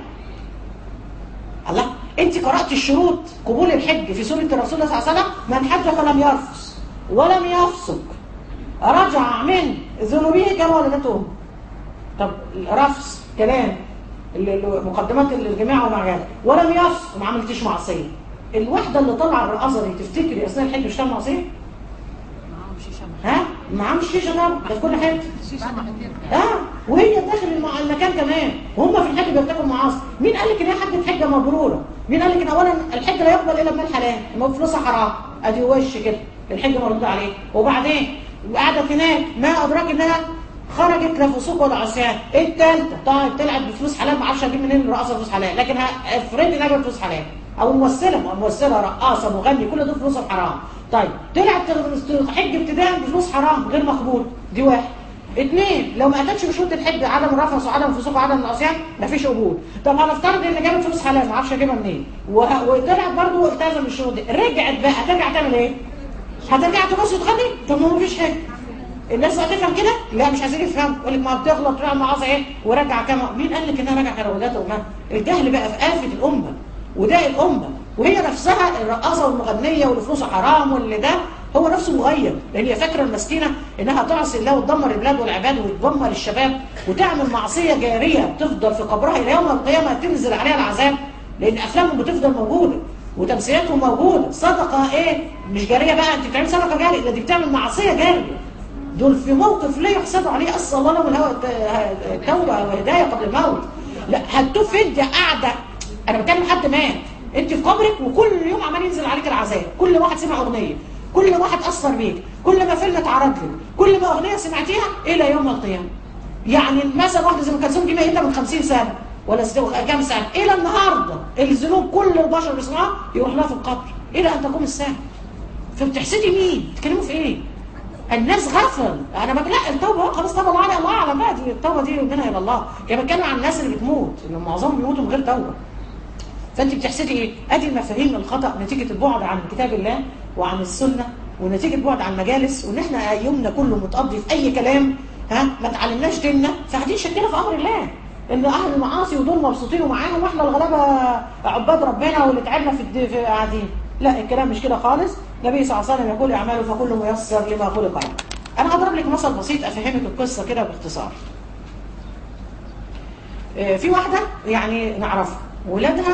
الله انت قرات الشروط قبول الحج في سوره الرسول صلى الله عليه وسلم من حج فلم يرفث ولم يفسق رجع من ذنوبه كما ولدته امه طب الرفث كلام مقدمات الجماعه ومعجات ولم يفسق ما عملتيش معصيه الواحده اللي طالعه الرقاصه دي تفتكري اثناء الحج مش تعمل معصيه ها معاهم شيشه طبعا ده في كل حته اه وهي داخل المكان كمان وهم في الحج بيرتكبوا معاصي مين قال لك ان هي حجه حجه مبروره مين قال لك ان اولا الحج لا يقبل الا من الحلال ما فلوسها حرام ادي وش كده الحج مردود عليه وبعدين قعدت هناك ما ادراك انها خرجت لا فسوق ولا عصيان الثالثه طيب طلعت بفلوس حلال ما اعرفش اجيب منين الرقاصه فلوس حلال لكن افرضي انها بفلوس حلال او ممثله ممثله رقاصه مغني كل دول فلوسهم حرام طيب طلعت حج ابتداء بفلوس حرام غير مقبول دي واحد اثنين لو ما اتتش بشروط الحج عدم الرفث وعدم الفسوق وعدم العصيان مفيش قبول طب هنفترض ان جابت فلوس حلال ما اعرفش اجيبها منين وطلعت برضه التزم الشروط دي رجعت بقى هترجع تعمل ايه؟ هترجع تبص وتغني؟ طب ما هو مفيش حاجه الناس هتفهم كده؟ لا مش عايزين يفهموا يقول لك ما بتغلط تروح المعاصي ايه ورجع كما مين قال لك انها رجع كروجات امها؟ الجهل بقى في آفة الامه وده الامه وهي نفسها الرقاصه والمغنيه واللي فلوسها حرام واللي ده هو نفسه مغيب لان هي فاكره المسكينه انها تعصي الله وتدمر البلاد والعباد وتدمر الشباب وتعمل معصيه جاريه تفضل في قبرها الى يوم القيامه تنزل عليها العذاب لان افلامهم بتفضل موجوده وتمثيلاتهم موجوده صدقه ايه مش جاريه بقى انت بتعمل صدقه جاريه ده دي بتعمل معصيه جاريه دول في موقف لا يحسدوا عليه اسال الله لهم الهوى التوبه والهدايه قبل الموت لا هتوب انت قاعده انا بتكلم حد مات انت في قبرك وكل يوم عمال ينزل عليك العذاب كل واحد سمع اغنيه كل واحد اثر بيك كل ما فيلم اتعرض لك كل ما اغنيه سمعتيها الى يوم القيامه يعني مثلا واحده زي ام كلثوم دي ميته من 50 سنه ولا كام سنه الى النهارده الذنوب كل البشر بيسمعوها يروح لها في القبر الى ان تقوم الساعه فبتحسدي مين؟ بتتكلموا في ايه؟ الناس غفل انا بقول لا التوبه خلاص توبه الله الله اعلم بقى دي التوبه دي منها الى الله يعني بتكلم عن الناس اللي بتموت ان معظمهم بيموتوا من غير توبه فانت بتحسدي ايه ادي المفاهيم الخطا نتيجه البعد عن كتاب الله وعن السنه ونتيجه بعد عن المجالس وان احنا يومنا كله متقضي في اي كلام ها ما تعلمناش ديننا فقاعدين شكلنا في امر الله ان اهل المعاصي ودول مبسوطين ومعاهم واحنا الغلابه عباد ربنا واللي تعبنا في في قاعدين لا الكلام مش كده خالص النبي صلى الله عليه وسلم يقول اعملوا فكل ميسر لما خلق له انا هضرب لك مثل بسيط افهمك القصه كده باختصار في واحده يعني نعرفها ولادها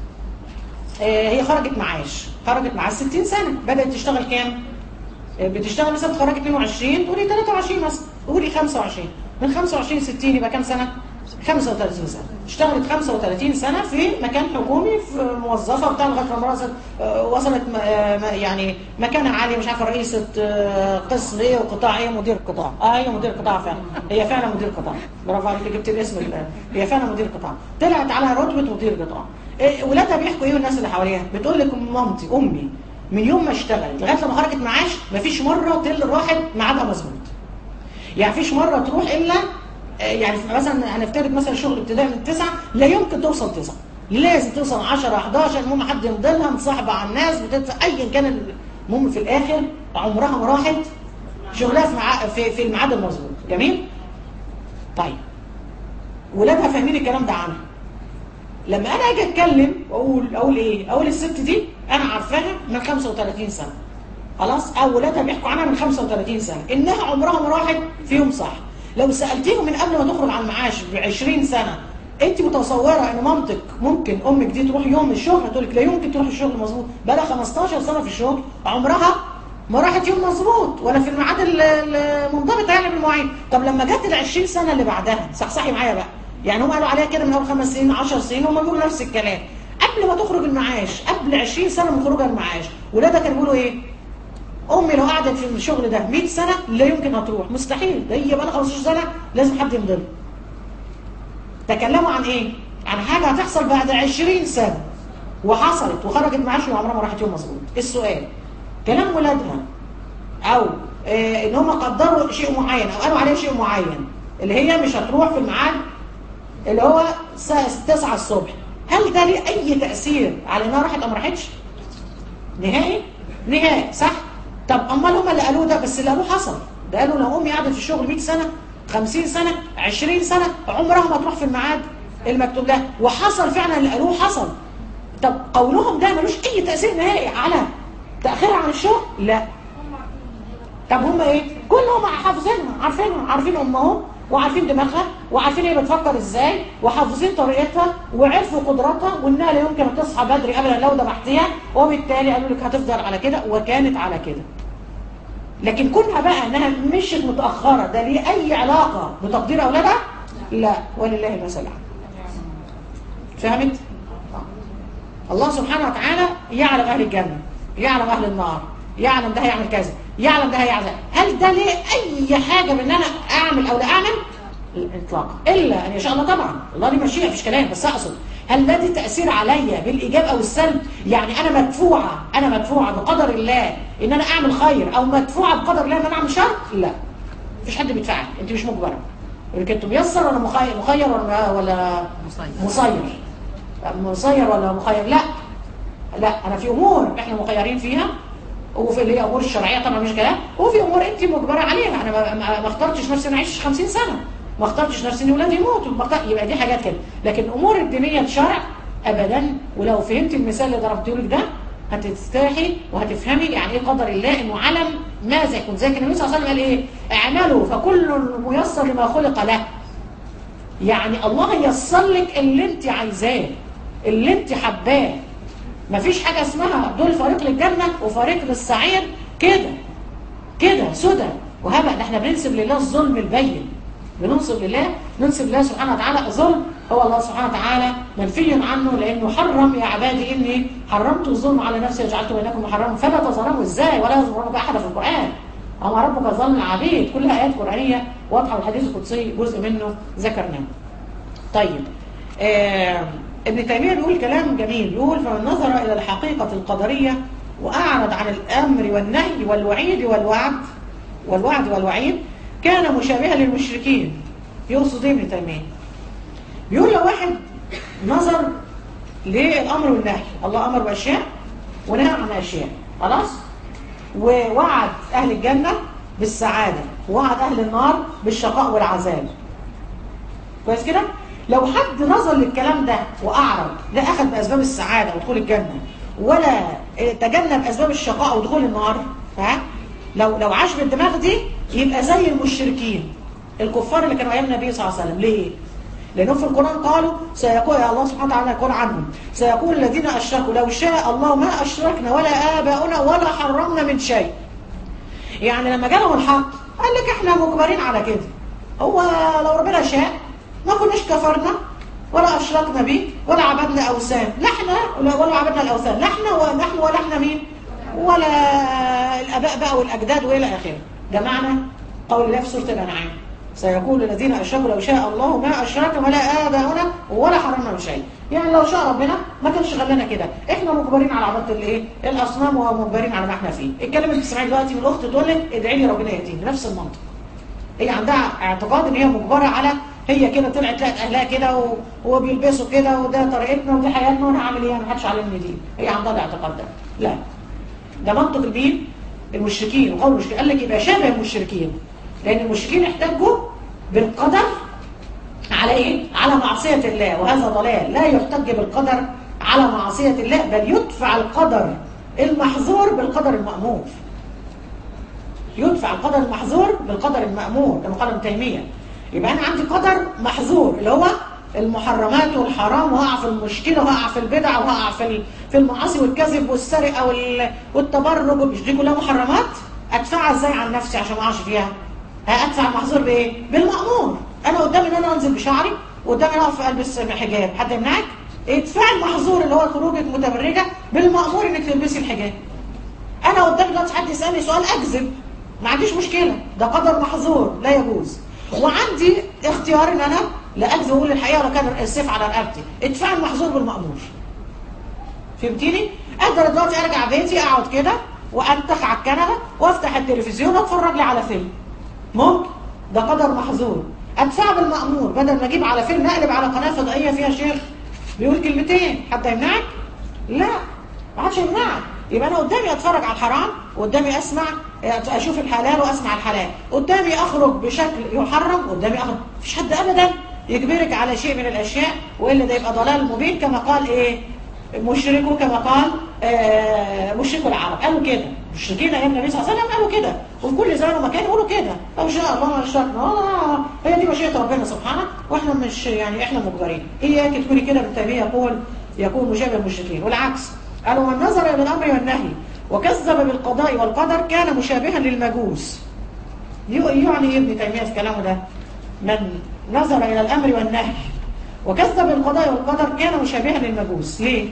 هي خرجت معاش خرجت معاش 60 سنه بدات تشتغل كام بتشتغل مثلا خرجت 22 تقولي 23 مثلا قولي 25 من 25 60 يبقى كام سنه 35 سنه اشتغلت 35 سنه في مكان حكومي في موظفه بتاع لغايه لما وصلت وصلت يعني مكانه عالي مش عارفه رئيسه قسم ايه وقطاع ايه مدير قطاع اه هي مدير قطاع فعلا هي فعلا مدير قطاع برافو عليك جبت الاسم هي فعلا مدير قطاع طلعت على رتبه مدير قطاع إيه ولادها بيحكوا ايه والناس اللي حواليها بتقول لك مامتي امي من يوم ما اشتغلت لغايه لما خرجت معاش مفيش مره تل راحت ميعادها مظبوط يعني مفيش مره تروح الا يعني مثلا هنفترض مثلا شغل ابتدائي من 9 لا يمكن توصل 9 لازم توصل 10 11 المهم حد يمضي لها مصاحبه على الناس بتدفع ايا كان المهم في الاخر عمرها ما راحت شغلها في مع... في, في الميعاد المظبوط جميل طيب ولادها فاهمين الكلام ده عنها لما انا اجي اتكلم واقول اقول ايه اقول الست دي انا عارفاها من 35 سنه خلاص او ولادها بيحكوا عنها من 35 سنه انها عمرها ما راحت فيهم صح لو سالتيهم من قبل ما تخرج على المعاش ب 20 سنه انت متصوره ان مامتك ممكن امك دي تروح يوم الشغل هتقول لك لا يمكن تروح الشغل مظبوط بقى لها 15 سنه في الشغل عمرها ما راحت يوم مظبوط ولا في الميعاد المنضبط يعني بالمواعيد طب لما جت ال 20 سنه اللي بعدها صحصحي معايا بقى يعني هم قالوا عليها كده من اول خمس سنين 10 سنين هم بيقولوا نفس الكلام قبل ما تخرج المعاش قبل 20 سنه من خروجها المعاش ولادها كانوا بيقولوا ايه امي لو قعدت في الشغل ده 100 سنه لا يمكن هتروح مستحيل ده هي بقى 15 سنه لازم حد يمضي تكلموا عن ايه عن حاجه هتحصل بعد 20 سنه وحصلت وخرجت معاش وعمرها ما راحت يوم مظبوط السؤال كلام ولادها او إيه ان هم قدروا شيء معين او قالوا عليه شيء معين اللي هي مش هتروح في الميعاد اللي هو الساعه 9 الصبح هل ده ليه اي تاثير على انها راحت او ما راحتش نهائي نهائي صح طب امال هم اللي قالوه ده بس اللي قالوه حصل ده قالوا لو امي قعدت في الشغل 100 سنه 50 سنه 20 سنه عمرها ما تروح في الميعاد المكتوب لها وحصل فعلا اللي قالوه حصل طب قولهم ده ملوش اي تاثير نهائي على تاخيرها عن الشغل لا طب هم ايه كلهم حافظينها عارفينها عارفين امهم وعارفين دماغها وعارفين هي بتفكر ازاي وحافظين طريقتها وعرفوا قدراتها وانها لا يمكن تصحى بدري ابدا لو ذبحتيها وبالتالي قالوا لك هتفضل على كده وكانت على كده لكن كونها بقى انها مشيت متاخره ده ليه اي علاقه بتقدير اولادها لا ولله المثل فهمت الله سبحانه وتعالى يعلم اهل الجنه يعلم اهل النار يعلم ده هيعمل كذا يعلم ده هيعمل هل ده ليه اي حاجه من ان انا اعمل او لا اعمل اطلاقا الا ان يشاء الله طبعا الله ليه مشيئه مفيش كلام بس اقصد هل ده دي تاثير عليا بالايجاب او السلب يعني انا مدفوعه انا مدفوعه بقدر الله ان انا اعمل خير او مدفوعه بقدر الله ان انا اعمل شر لا مفيش حد بيدفعك انت مش مجبره كنت ميسر ولا مخير مخير ولا ولا مصير مسير ولا مخير لا لا انا في امور احنا مخيرين فيها وفي اللي هي امور الشرعيه طبعا مش كلام وفي امور انت مجبره عليها انا ما, ما اخترتش نفسي انا اعيش 50 سنه ما اخترتش نفسي ان ولادي يموتوا يبقى دي حاجات كده لكن امور الدينيه الشرع ابدا ولو فهمت المثال اللي ضربته لك ده هتستاحي وهتفهمي يعني ايه قدر الله انه علم ماذا يكون زي النبي صلى الله عليه وسلم قال ايه اعملوا فكل ميسر لما خلق له يعني الله ييسر لك اللي انت عايزاه اللي انت حباه مفيش حاجه اسمها دول فريق للجنه وفريق للسعير كده كده سدى وهبق ده احنا بننسب لله الظلم البين بننسب لله ننسب لله سبحانه وتعالى ظلم هو الله سبحانه وتعالى منفي عنه لانه حرم يا عبادي اني حرمت الظلم على نفسي وجعلت بينكم محرما فلا تظلموا ازاي ولا يظلم ربك احد في القران اما ربك ظلم العبيد كلها ايات قرانيه واضحه والحديث القدسي جزء منه ذكرناه طيب آه ابن تيميه بيقول كلام جميل بيقول فمن نظر الى الحقيقه القدريه واعرض عن الامر والنهي والوعيد والوعد والوعد والوعيد كان مشابها للمشركين يقصد ايه ابن تيميه بيقول لو واحد نظر للامر والنهي الله امر باشياء ونهى عن اشياء خلاص ووعد اهل الجنه بالسعاده ووعد اهل النار بالشقاء والعذاب كويس كده لو حد نظر للكلام ده واعرض لا اخذ باسباب السعاده ودخول الجنه ولا تجنب اسباب الشقاء ودخول النار ها لو لو عاش بالدماغ دي يبقى زي المشركين الكفار اللي كانوا ايام النبي صلى الله عليه وسلم ليه لانهم في القران قالوا سيقول يا الله سبحانه وتعالى يقول عنهم سيقول الذين اشركوا لو شاء الله ما اشركنا ولا اباؤنا ولا حرمنا من شيء يعني لما جالهم الحق قال لك احنا مجبرين على كده هو لو ربنا شاء ما كناش كفرنا ولا اشركنا به ولا عبدنا اوثان لا احنا ولا عبدنا الاوثان لا احنا ونحن ولا احنا مين ولا الاباء بقى والاجداد والى اخره ده معنى قول الله في سوره الانعام سيقول الذين اشركوا لو شاء الله ما اشركنا ولا اباؤنا ولا حرمنا من شيء يعني لو شاء ربنا ما كانش خلانا كده احنا مجبرين على عباده الايه الاصنام ومجبرين على ما احنا فيه الكلام اللي بتسمعيه دلوقتي من الاخت تقول لك ادعي لي ربنا يهديني نفس المنطق هي عندها اعتقاد ان هي مجبره على هي كده طلعت لقت اهلها كده و... وبيلبسوا كده وده طريقتنا ودي حياتنا وانا هعمل ايه ما حدش علمني دين هي عندها الاعتقاد ده لا ده منطق الدين المشركين وقول المشركين قال لك يبقى شبه المشركين لان المشركين احتجوا بالقدر على ايه على معصيه الله وهذا ضلال لا يحتج بالقدر على معصيه الله بل يدفع القدر المحظور بالقدر المأمور يدفع القدر المحظور بالقدر المأمور كما قال ابن تيميه يبقى انا عندي قدر محظور اللي هو المحرمات والحرام وهقع في المشكله وهقع في البدع وهقع في في المعاصي والكذب والسرقه والتبرج مش دي كلها محرمات ادفعها ازاي عن نفسي عشان ما اقعش فيها ادفع المحظور بايه بالمأمور انا قدامي ان انا انزل بشعري وقدامي ان اقف البس حجاب حد يمنعك ادفع المحظور اللي هو خروجك متبرجه بالمأمور انك تلبسي الحجاب انا قدامي دلوقتي حد يسالني سؤال اكذب ما عنديش مشكله ده قدر محظور لا يجوز وعندي اختيار ان انا لا اكذب واقول الحقيقه ولا كان السيف على رقبتي ادفع المحظور بالمأمور فهمتيني اقدر دلوقتي ارجع بيتي اقعد كده وانتخ على الكنبه وافتح التلفزيون واتفرج لي على فيلم ممكن ده قدر محظور ادفع بالمأمور بدل ما اجيب على فيلم اقلب على قناه فضائيه فيها شيخ بيقول كلمتين حد يمنعك لا ما حدش يمنعك يبقى انا قدامي اتفرج على الحرام قدامي اسمع اشوف الحلال واسمع الحلال قدامي اخرج بشكل يحرم قدامي اخرج مفيش حد ابدا يجبرك على شيء من الاشياء والا ده يبقى ضلال مبين كما قال ايه مشركوا كما قال آه مشركوا العرب قالوا كده مشركين ايام النبي صلى الله عليه وسلم قالوا كده وفي كل زمان ومكان يقولوا كده لو شاء الله ما اشركنا آه هي دي مشيئه ربنا سبحانه واحنا مش يعني احنا مجبرين اياك تكوني كده بالتالي يقول يكون مشابه المشركين والعكس قالوا من نظر الى الامر والنهي وكذب بالقضاء والقدر كان مشابها للمجوس يعني ايه ابن تيميه في كلامه ده من نظر الى الامر والنهي وكذب بالقضاء والقدر كان مشابها للمجوس ليه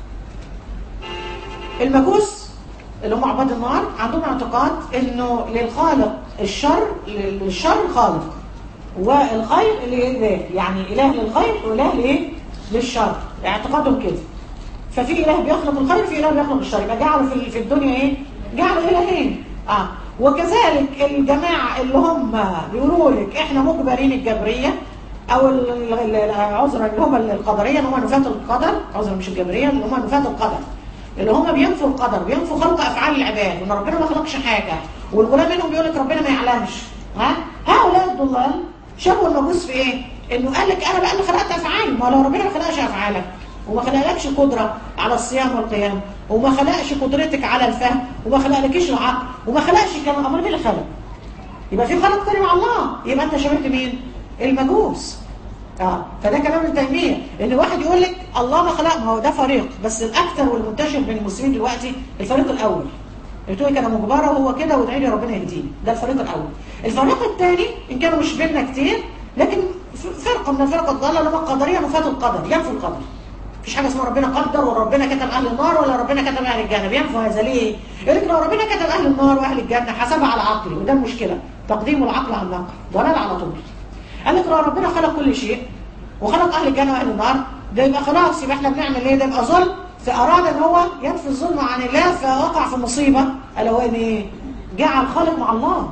المجوس اللي هم عباد النار عندهم اعتقاد انه للخالق الشر للشر خالق والخير لله يعني اله للخير واله لايه للشر اعتقادهم كده ففي اله بيخلق الخير في اله بيخلق الشر يبقى جعلوا في في الدنيا ايه جعلوا الهين اه وكذلك الجماعه اللي هم بيقولوا لك احنا مجبرين الجبريه او العذر اللي هم القدريه اللي هم نفاة القدر عذر مش الجبريه اللي هم نفاة القدر اللي هم بينفوا القدر بينفوا خلق افعال العباد وان ربنا ما خلقش حاجه والغلام منهم بيقول لك ربنا ما يعلمش ها هؤلاء الضلال شافوا المجوس في ايه؟ انه قال لك انا بقى اللي خلقت افعال ما لو ربنا ما خلقش افعالك وما خلقلكش قدرة على الصيام والقيام وما خلقش قدرتك على الفهم وما خلقلكش العقل وما خلقش كلام أمر مين اللي خلق يبقى في خلق تاني مع الله يبقى انت شبهت مين المجوس اه فده كلام ابن تيميه ان واحد يقول لك الله ما خلق ما هو ده فريق بس الاكثر والمنتشر بين المسلمين دلوقتي الفريق الاول بتقول لك انا مجبره وهو كده وادعي لي ربنا يهديني ده الفريق الاول الفريق الثاني ان كانوا مش بيننا كتير لكن فرقه من الفرق الضاله اللي هم القدريه نفاة القدر ينفوا القدر مفيش حاجه اسمها ربنا قدر وربنا كتب اهل النار ولا ربنا كتب اهل الجنه بينفوا هذا ليه؟ يقول لك لو ربنا كتب اهل النار واهل الجنه حسبها على عقلي وده المشكله تقديم العقل على النقل ضلال على طول قال لك لو ربنا خلق كل شيء وخلق اهل الجنه واهل النار ده يبقى خلاص يبقى احنا بنعمل ايه ده يبقى ظلم فاراد ان هو ينفي الظلم عن الله فوقع في مصيبه الا هو ان ايه؟ جعل خالق مع الله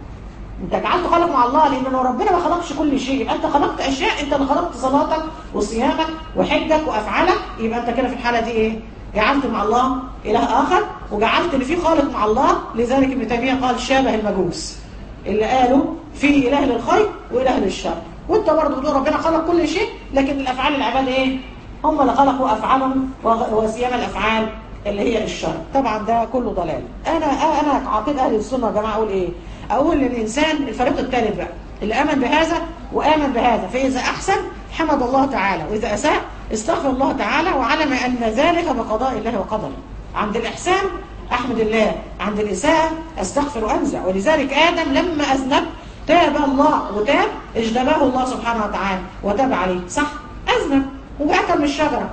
انت جعلت خالق مع الله لان لو ربنا ما خلقش كل شيء يبقى انت خلقت اشياء انت اللي خلقت صلاتك وصيامك وحجك وافعالك يبقى انت كده في الحاله دي ايه جعلت مع الله اله اخر وجعلت ان في خالق مع الله لذلك ابن تيميه قال شابه المجوس اللي قالوا في اله للخير واله للشر وانت برضه بتقول ربنا خلق كل شيء لكن الافعال العباد ايه هم اللي خلقوا افعالهم وصيام الافعال اللي هي الشر طبعا ده كله ضلال انا انا عقيد اهل السنه يا جماعه اقول ايه اقول للانسان الفريق الثالث بقى اللي امن بهذا وامن بهذا فاذا احسن حمد الله تعالى واذا اساء استغفر الله تعالى وعلم ان ذلك بقضاء الله وقدره عند الاحسان احمد الله عند الاساءه استغفر وانزع ولذلك ادم لما اذنب تاب الله وتاب اجتباه الله سبحانه وتعالى وتاب عليه صح اذنب واكل من الشجره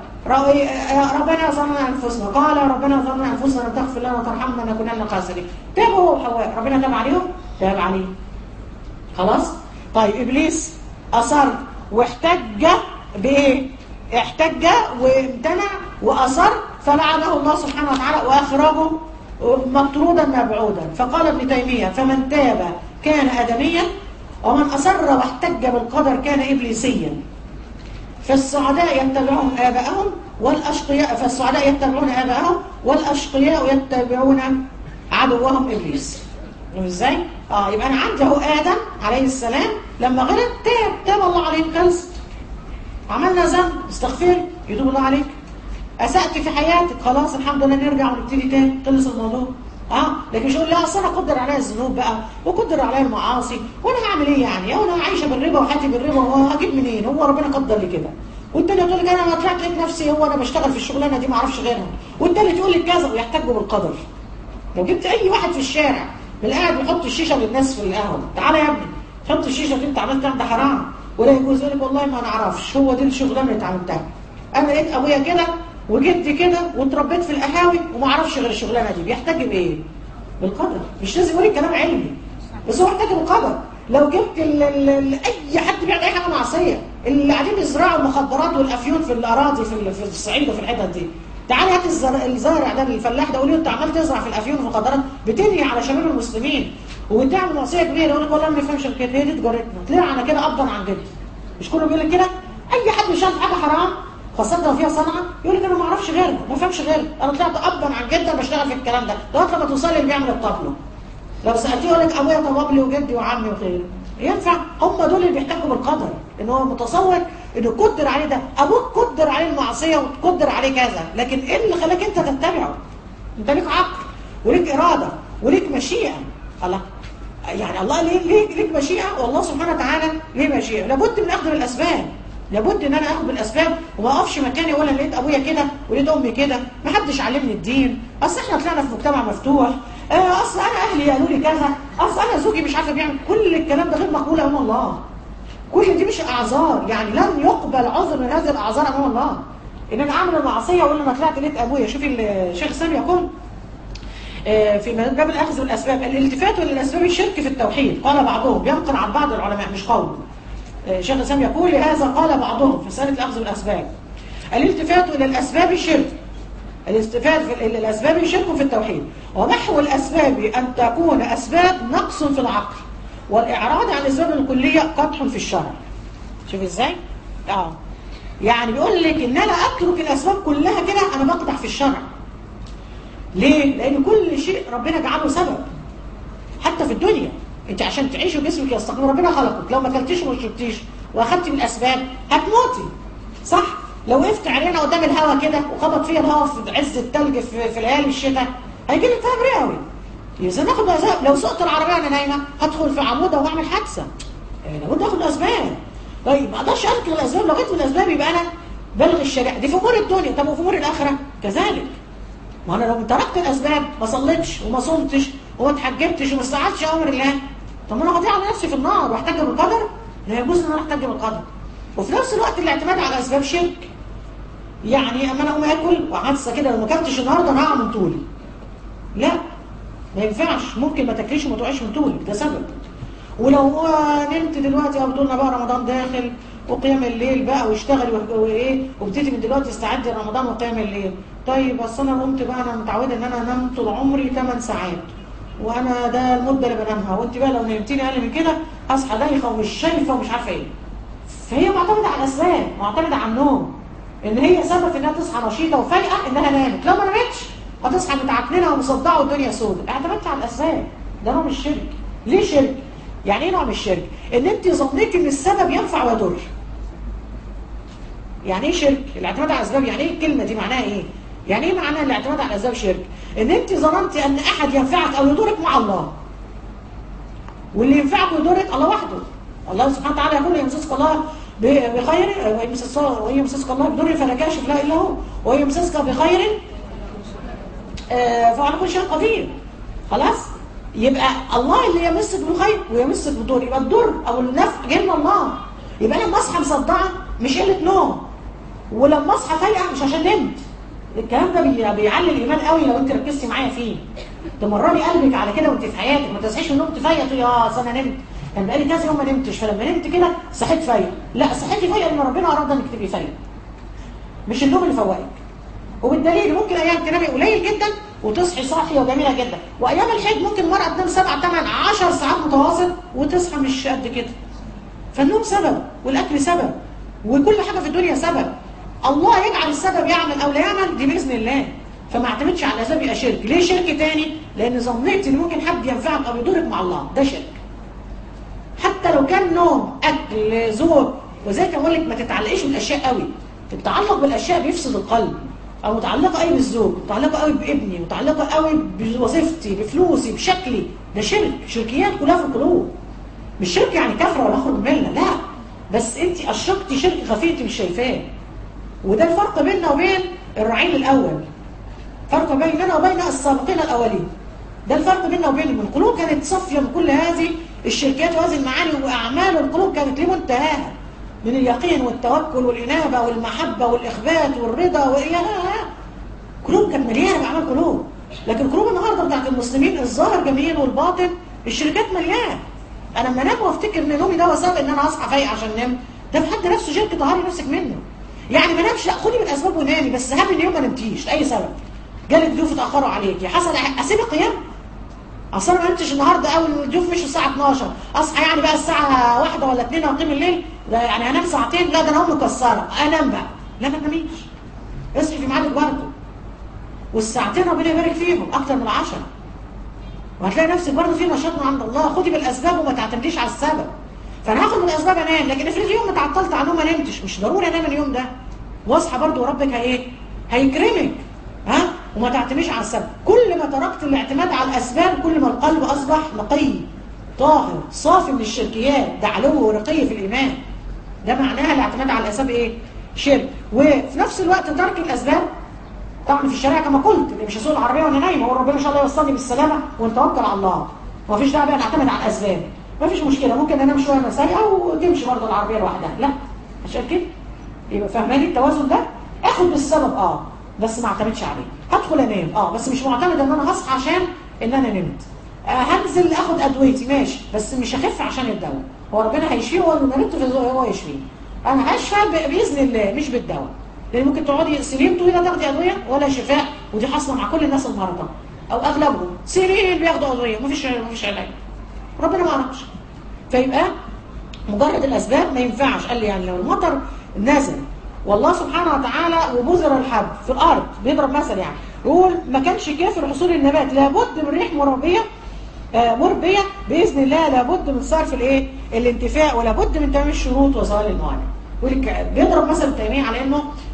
ربنا ظلمنا انفسنا قال ربنا ظلمنا انفسنا لم تغفر لنا وترحمنا لنكونن خاسرين تاب هو وحواء ربنا تاب عليهم تاب عليه خلاص طيب ابليس اصر واحتج بايه احتج وامتنع واصر فلعنه الله سبحانه وتعالى واخرجه مطرودا مبعودا فقال ابن تيميه فمن تاب كان ادميا ومن اصر واحتج بالقدر كان ابليسيا فالسعداء يتبعون آباءهم والأشقياء فالسعداء يتبعون آباءهم والأشقياء يتبعون عدوهم إبليس ازاي؟ اه يبقى انا عندي اهو ادم عليه السلام لما غلط تاب تاب الله عليه خلص عملنا ذنب استغفر يتوب الله عليك اسأت في حياتك خلاص الحمد لله نرجع ونبتدي تاني خلص الموضوع اه لكن مش اقول لا اصل انا قدر عليا الذنوب بقى وقدر عليا المعاصي وانا هعمل ايه يعني وانا عايشه بالربا وحياتي بالربا وهجيب منين هو ربنا قدر لي كده والتاني تقول لك انا ما طلعت لقيت نفسي هو انا بشتغل في الشغلانه دي ما اعرفش غيرها والتالت يقول لك كذا ويحتجوا بالقدر لو جبت اي واحد في الشارع من قاعد بيحط الشيشه للناس في القهوه تعالى يا ابني حط الشيشه دي انت عملت ده حرام ولا يجوز يقول لك والله ما نعرفش هو دي الشغلانه اللي اتعملتها انا لقيت ابويا كده وجدي كده واتربيت في القهاوي وما اعرفش غير الشغلانه دي بيحتاج بايه بالقدر مش لازم يقول كلام علمي بس هو محتاج بالقدر لو جبت ال ال اي حد بيعمل اي حاجه معصيه اللي قاعدين يزرعوا المخدرات والافيون في الاراضي في في الصعيد وفي الحتت دي تعالى هات الزارع ده الفلاح ده قول له انت عمال تزرع في الافيون والمخدرات بتنهي على شباب المسلمين وبتعمل معصيه كبيره يقول لك والله ما بيفهمش كده هي دي تجارتنا طلع انا كده ابا عن جدي مش كله بيقول لك كده اي حد مش عارف حاجه حرام خاصة لو فيها صنعة يقول لك انا ما اعرفش غيرها ما فهمش غيرها انا طلعت ابا عن جدا بشتغل في الكلام ده لغايه لما توصل اللي بيعمل الطبله لو سالتيه يقول لك ابويا طبب لي وجدي وعمي وغيره ينفع هم دول اللي بيحتاجوا بالقدر ان هو متصور انه قدر عليه ده ابوك قدر عليه المعصيه وقدر عليه كذا لكن ايه اللي خلاك انت تتبعه انت ليك عقل وليك اراده وليك مشيئه الله يعني الله ليه ليه ليك مشيئه والله سبحانه وتعالى ليه مشيئه لابد من اخذ الاسباب لابد ان انا اخد بالاسباب وما اقفش مكاني ولا لقيت ابويا كده ولقيت امي كده ما حدش علمني الدين اصل احنا طلعنا في مجتمع مفتوح آه اصل انا اهلي قالوا لي كذا اصل انا زوجي مش عارفه بيعمل كل الكلام ده غير مقبول امام الله كل دي مش اعذار يعني لن يقبل عذر من هذه الاعذار امام الله ان انا اعمل المعصيه واقول انا طلعت لقيت ابويا شوفي الشيخ سامي يقول آه في باب الاخذ بالاسباب الالتفات للاسباب الشرك في التوحيد قال بعضهم ينقل عن بعض العلماء مش قول شيخ الاسلام يقول لهذا قال بعضهم في مساله الاخذ بالاسباب الالتفات الى الاسباب الشرك الالتفات الى الاسباب شرك في التوحيد ومحو الاسباب ان تكون اسباب نقص في العقل والاعراض عن الاسباب الكليه قدح في الشرع شوف ازاي اه يعني بيقول لك ان انا اترك الاسباب كلها كده انا بقدح في الشرع ليه لان كل شيء ربنا جعله سبب حتى في الدنيا انت عشان تعيش وجسمك يستقيم ربنا خلقك لو ما اكلتيش وما شربتيش واخدتي من الاسباب هتموتي صح لو وقفت عرينا قدام الهواء كده وخبط فيها الهواء في عز التلج في, في ليالي الشتاء هيجي لي التهاب رئوي اذا ناخد اسباب لو سقط العربيه وانا نايمه هدخل في عموده واعمل حادثه يعني لابد اخد اسباب طيب ما اقدرش انكر الاسباب لو جيت بالاسباب يبقى انا بلغ الشريعه دي في امور الدنيا طب وفي امور الاخره كذلك ما انا لو تركت الاسباب ما صليتش وما صمتش وما اتحجبتش وما استعدتش امر الله طب ما انا هضيع على نفسي في النار واحتاج بالقدر لا يجوز ان انا احتاج بالقدر وفي نفس الوقت الاعتماد على الاسباب شرك يعني اما انا اقوم اكل وعدسه كده لو ما اكلتش النهارده انا هقع من طولي لا ما ينفعش ممكن ما تاكليش وما تقعيش من طولك ده سبب ولو نمت دلوقتي او بتقولنا بقى رمضان داخل وقيام الليل بقى واشتغلي وايه وابتدي من دلوقتي استعدي لرمضان وقيام الليل طيب بس انا قمت بقى انا متعوده ان انا انام طول عمري 8 ساعات وانا ده المده اللي بنامها وانت بقى لو نمتيني اقل من كده هصحى دايخه ومش شايفه ومش عارفه ايه فهي معتمده على الاسباب معتمده على النوم ان هي سبب في انها تصحى نشيطه وفايقه انها نامت لو ما نامتش هتصحى متعكننه ومصدعه والدنيا سوداء اعتمدت على الاسباب ده نوع من الشرك ليه شرك يعني ايه نوع من الشرك ان انت ظنيتي ان السبب ينفع ويضر يعني ايه شرك الاعتماد على الاسباب يعني ايه الكلمه دي معناها ايه يعني ايه معنى الاعتماد على الاسباب شرك ان انت ظننتي ان احد ينفعك او يضرك مع الله واللي ينفعك ويضرك الله وحده الله سبحانه وتعالى يقول يمسسك الله بخير ويمسسك الله بضر فلا كاشف لا الا هو ويمسسك بخير فعلى كل شيء قدير خلاص يبقى الله اللي يمسك بالخير ويمسك بالضر يبقى الضر او النفع جاي من الله يبقى لما اصحى مصدعه مش قله نوم ولما اصحى فايقه مش عشان نمت الكلام ده بيعلي الايمان قوي لو انت ركزتي معايا فيه تمرني قلبك على كده وانت في حياتك ما تصحيش من النوم تفيق تقولي اه اصل انا نمت كان بقالي كذا يوم ما نمتش فلما نمت كده صحيت فايق لا صحيتي فايق ان ربنا اراد انك تبقي فايق مش النوم اللي فوقك وبالدليل ممكن ايام تنامي قليل جدا وتصحي صاحيه وجميله جدا وايام الحيض ممكن المراه تنام 7 8 10 ساعات متواصل وتصحى مش قد كده فالنوم سبب والاكل سبب وكل حاجه في الدنيا سبب الله يجعل السبب يعمل او لا يعمل دي باذن الله فما اعتمدش على الاسباب يبقى شرك ليه شرك تاني لان ظنيت ان ممكن حد ينفعك او يضرك مع الله ده شرك حتى لو كان نوم اكل زور وزي كان بقول لك ما تتعلقيش بالاشياء قوي التعلق بالاشياء بيفسد القلب او متعلقه قوي بالزوج متعلقه قوي بابني متعلقه قوي بوظيفتي بفلوسي بشكلي ده شرك شركيات كلها في القلوب مش شرك يعني كفره ولا اخرج منها لا بس انت اشركتي شرك خفي انت مش شايفاه وده الفرق بيننا وبين الرعيل الاول فرق بيننا وبين السابقين الاولين ده الفرق بيننا وبينهم القلوب كانت صافيه من كل هذه الشركات وهذه المعاني واعمال القلوب كانت لمنتهاها من اليقين والتوكل والانابه والمحبه والاخبات والرضا ويا قلوب كانت مليانه باعمال قلوب لكن قلوب النهارده بتاعت المسلمين الظاهر جميل والباطن الشركات مليانه انا لما انام وافتكر ان نومي ده وسبب ان انا اصحى فايق عشان انام ده في حد نفسه شرك طهاري نفسك منه يعني ما نامش لا خدي بالاسباب ونامي بس هاب ان يوم ما نمتيش لاي سبب جالك ضيوف اتاخروا عليكي حصل اسيب القيام اصل انا ما نمتش النهارده اول الضيوف مشوا الساعه 12 اصحى يعني بقى الساعه 1 ولا 2 اقيم الليل ده يعني هنام ساعتين لا ده انا هقوم مكسره انام بقى لا ما تناميش اصحي في ميعادك برضه والساعتين ربنا يبارك فيهم اكتر من العشرة وهتلاقي نفسك برضه في نشاط من عند الله خدي بالاسباب وما تعتمديش على السبب فانا هاخد بالاسباب انام لكن افرض يوم اتعطلت عنه ما نمتش مش ضروري انام اليوم ده واصحى برضه وربك هي هيكرمك ها وما تعتمديش على السبب كل ما تركت الاعتماد على الاسباب كل ما القلب اصبح نقي طاهر صافي من الشركيات ده علو ورقي في الايمان ده معناها الاعتماد على الاسباب ايه شرك وفي نفس الوقت ترك الاسباب طبعا في الشريعه كما قلت اللي مش هسوق العربيه وانا نايم هو ربنا ان شاء الله يوصلني بالسلامه ونتوكل على الله ما فيش داعي بقى نعتمد على الاسباب ما فيش مشكله ممكن انام شويه وانا سايقه وتمشي برضه العربيه لوحدها لا عشان كده يبقى فاهماني التوازن ده اخد بالسبب اه بس ما اعتمدش عليه هدخل انام اه بس مش معتمد ان انا هصحى عشان ان انا نمت آه هنزل اخد ادويتي ماشي بس مش هخف عشان الدواء هو ربنا هيشفيه هو اللي نمت في هو يشفيه انا هشفى باذن الله مش بالدواء لان ممكن تقعدي سنين طويله تاخدي ادويه ولا شفاء ودي حاصله مع كل الناس المرضى او اغلبهم سنين بياخدوا ادويه مفيش مفيش علاج ربنا ما عرفش فيبقى مجرد الاسباب ما ينفعش قال لي يعني لو المطر نزل والله سبحانه وتعالى وبذر الحب في الارض بيضرب مثل يعني يقول ما كانش كافي لحصول النبات لابد من ريح مربيه آه مربيه باذن الله لابد من صرف الايه الانتفاع ولابد من تمام الشروط وزوال الموانع بيضرب مثل التيميه على انه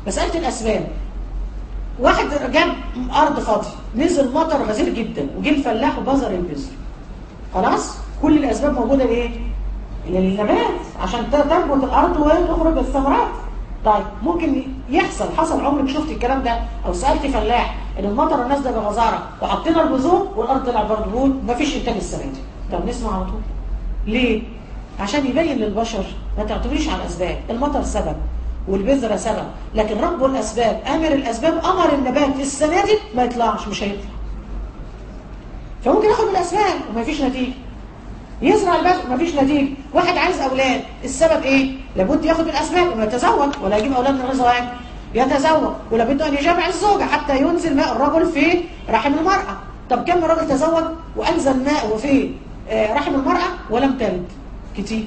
مساله الاسباب واحد جاب ارض فاضيه نزل مطر غزير جدا وجه الفلاح وبذر البذر خلاص كل الاسباب موجوده لايه للنبات عشان تنبت الارض وتخرج الثمرات طيب ممكن يحصل حصل عمرك شفت الكلام ده او سالت فلاح ان المطر نازله بغزاره وحطينا البذور والارض طلع برضه بيقول مفيش انتاج السنه دي طب نسمع على طول ليه عشان يبين للبشر ما تعتمديش على الاسباب المطر سبب والبذره سبب لكن رب الاسباب امر الاسباب امر النبات السنه دي ما يطلعش مش هيطلع فممكن ياخد الاسباب وما فيش نتيجه يزرع البذر ما فيش نتيجه واحد عايز اولاد السبب ايه لابد ياخد الاسباب انه يتزوج ولا يجيب اولاد من غير زواج يتزوج ولابد ان يجامع الزوجه حتى ينزل ماء الرجل في رحم المراه طب كم رجل تزوج وانزل ماء في رحم المراه ولم تلد كتير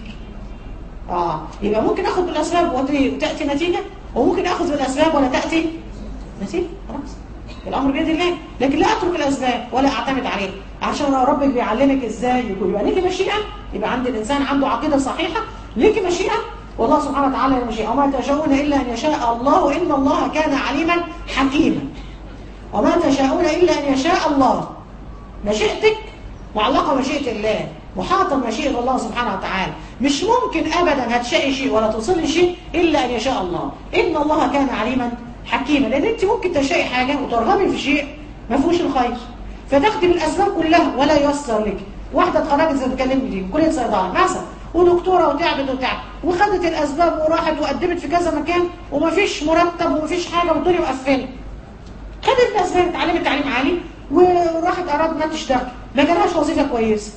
اه يبقى ممكن اخذ بالاسباب وتاتي نتيجه وممكن اخذ بالاسباب ولا تاتي نتيجه خلاص الامر بيد الله لكن لا اترك الاسباب ولا اعتمد عليها عشان ربك بيعلمك ازاي يكون يبقى ليكي مشيئه يبقى عند الانسان عنده عقيده صحيحه ليكي مشيئه والله سبحانه وتعالى له مشيئه وما تشاءون الا ان يشاء الله وان الله كان عليما حكيما وما تشاءون الا ان يشاء الله مشيئتك معلقه بمشيئه الله محاطة بمشيئة الله سبحانه وتعالى مش ممكن أبدا هتشائي شيء ولا توصلي شيء إلا أن يشاء الله إن الله كان عليما حكيما لأن أنت ممكن تشائي حاجة وترغبي في شيء ما فيهوش الخير فتاخدي بالأسباب كلها ولا ييسر لك واحدة اتخرجت زي ما بتكلمني دي كلية صيدلة مثلا ودكتورة وتعبت وتعبت وخدت الأسباب وراحت وقدمت في كذا مكان ومفيش مرتب ومفيش حاجة والدنيا مقفلة خدت الأسباب اتعلمت تعليم عالي وراحت أراد إنها تشتغل ما جالهاش وظيفة كويسة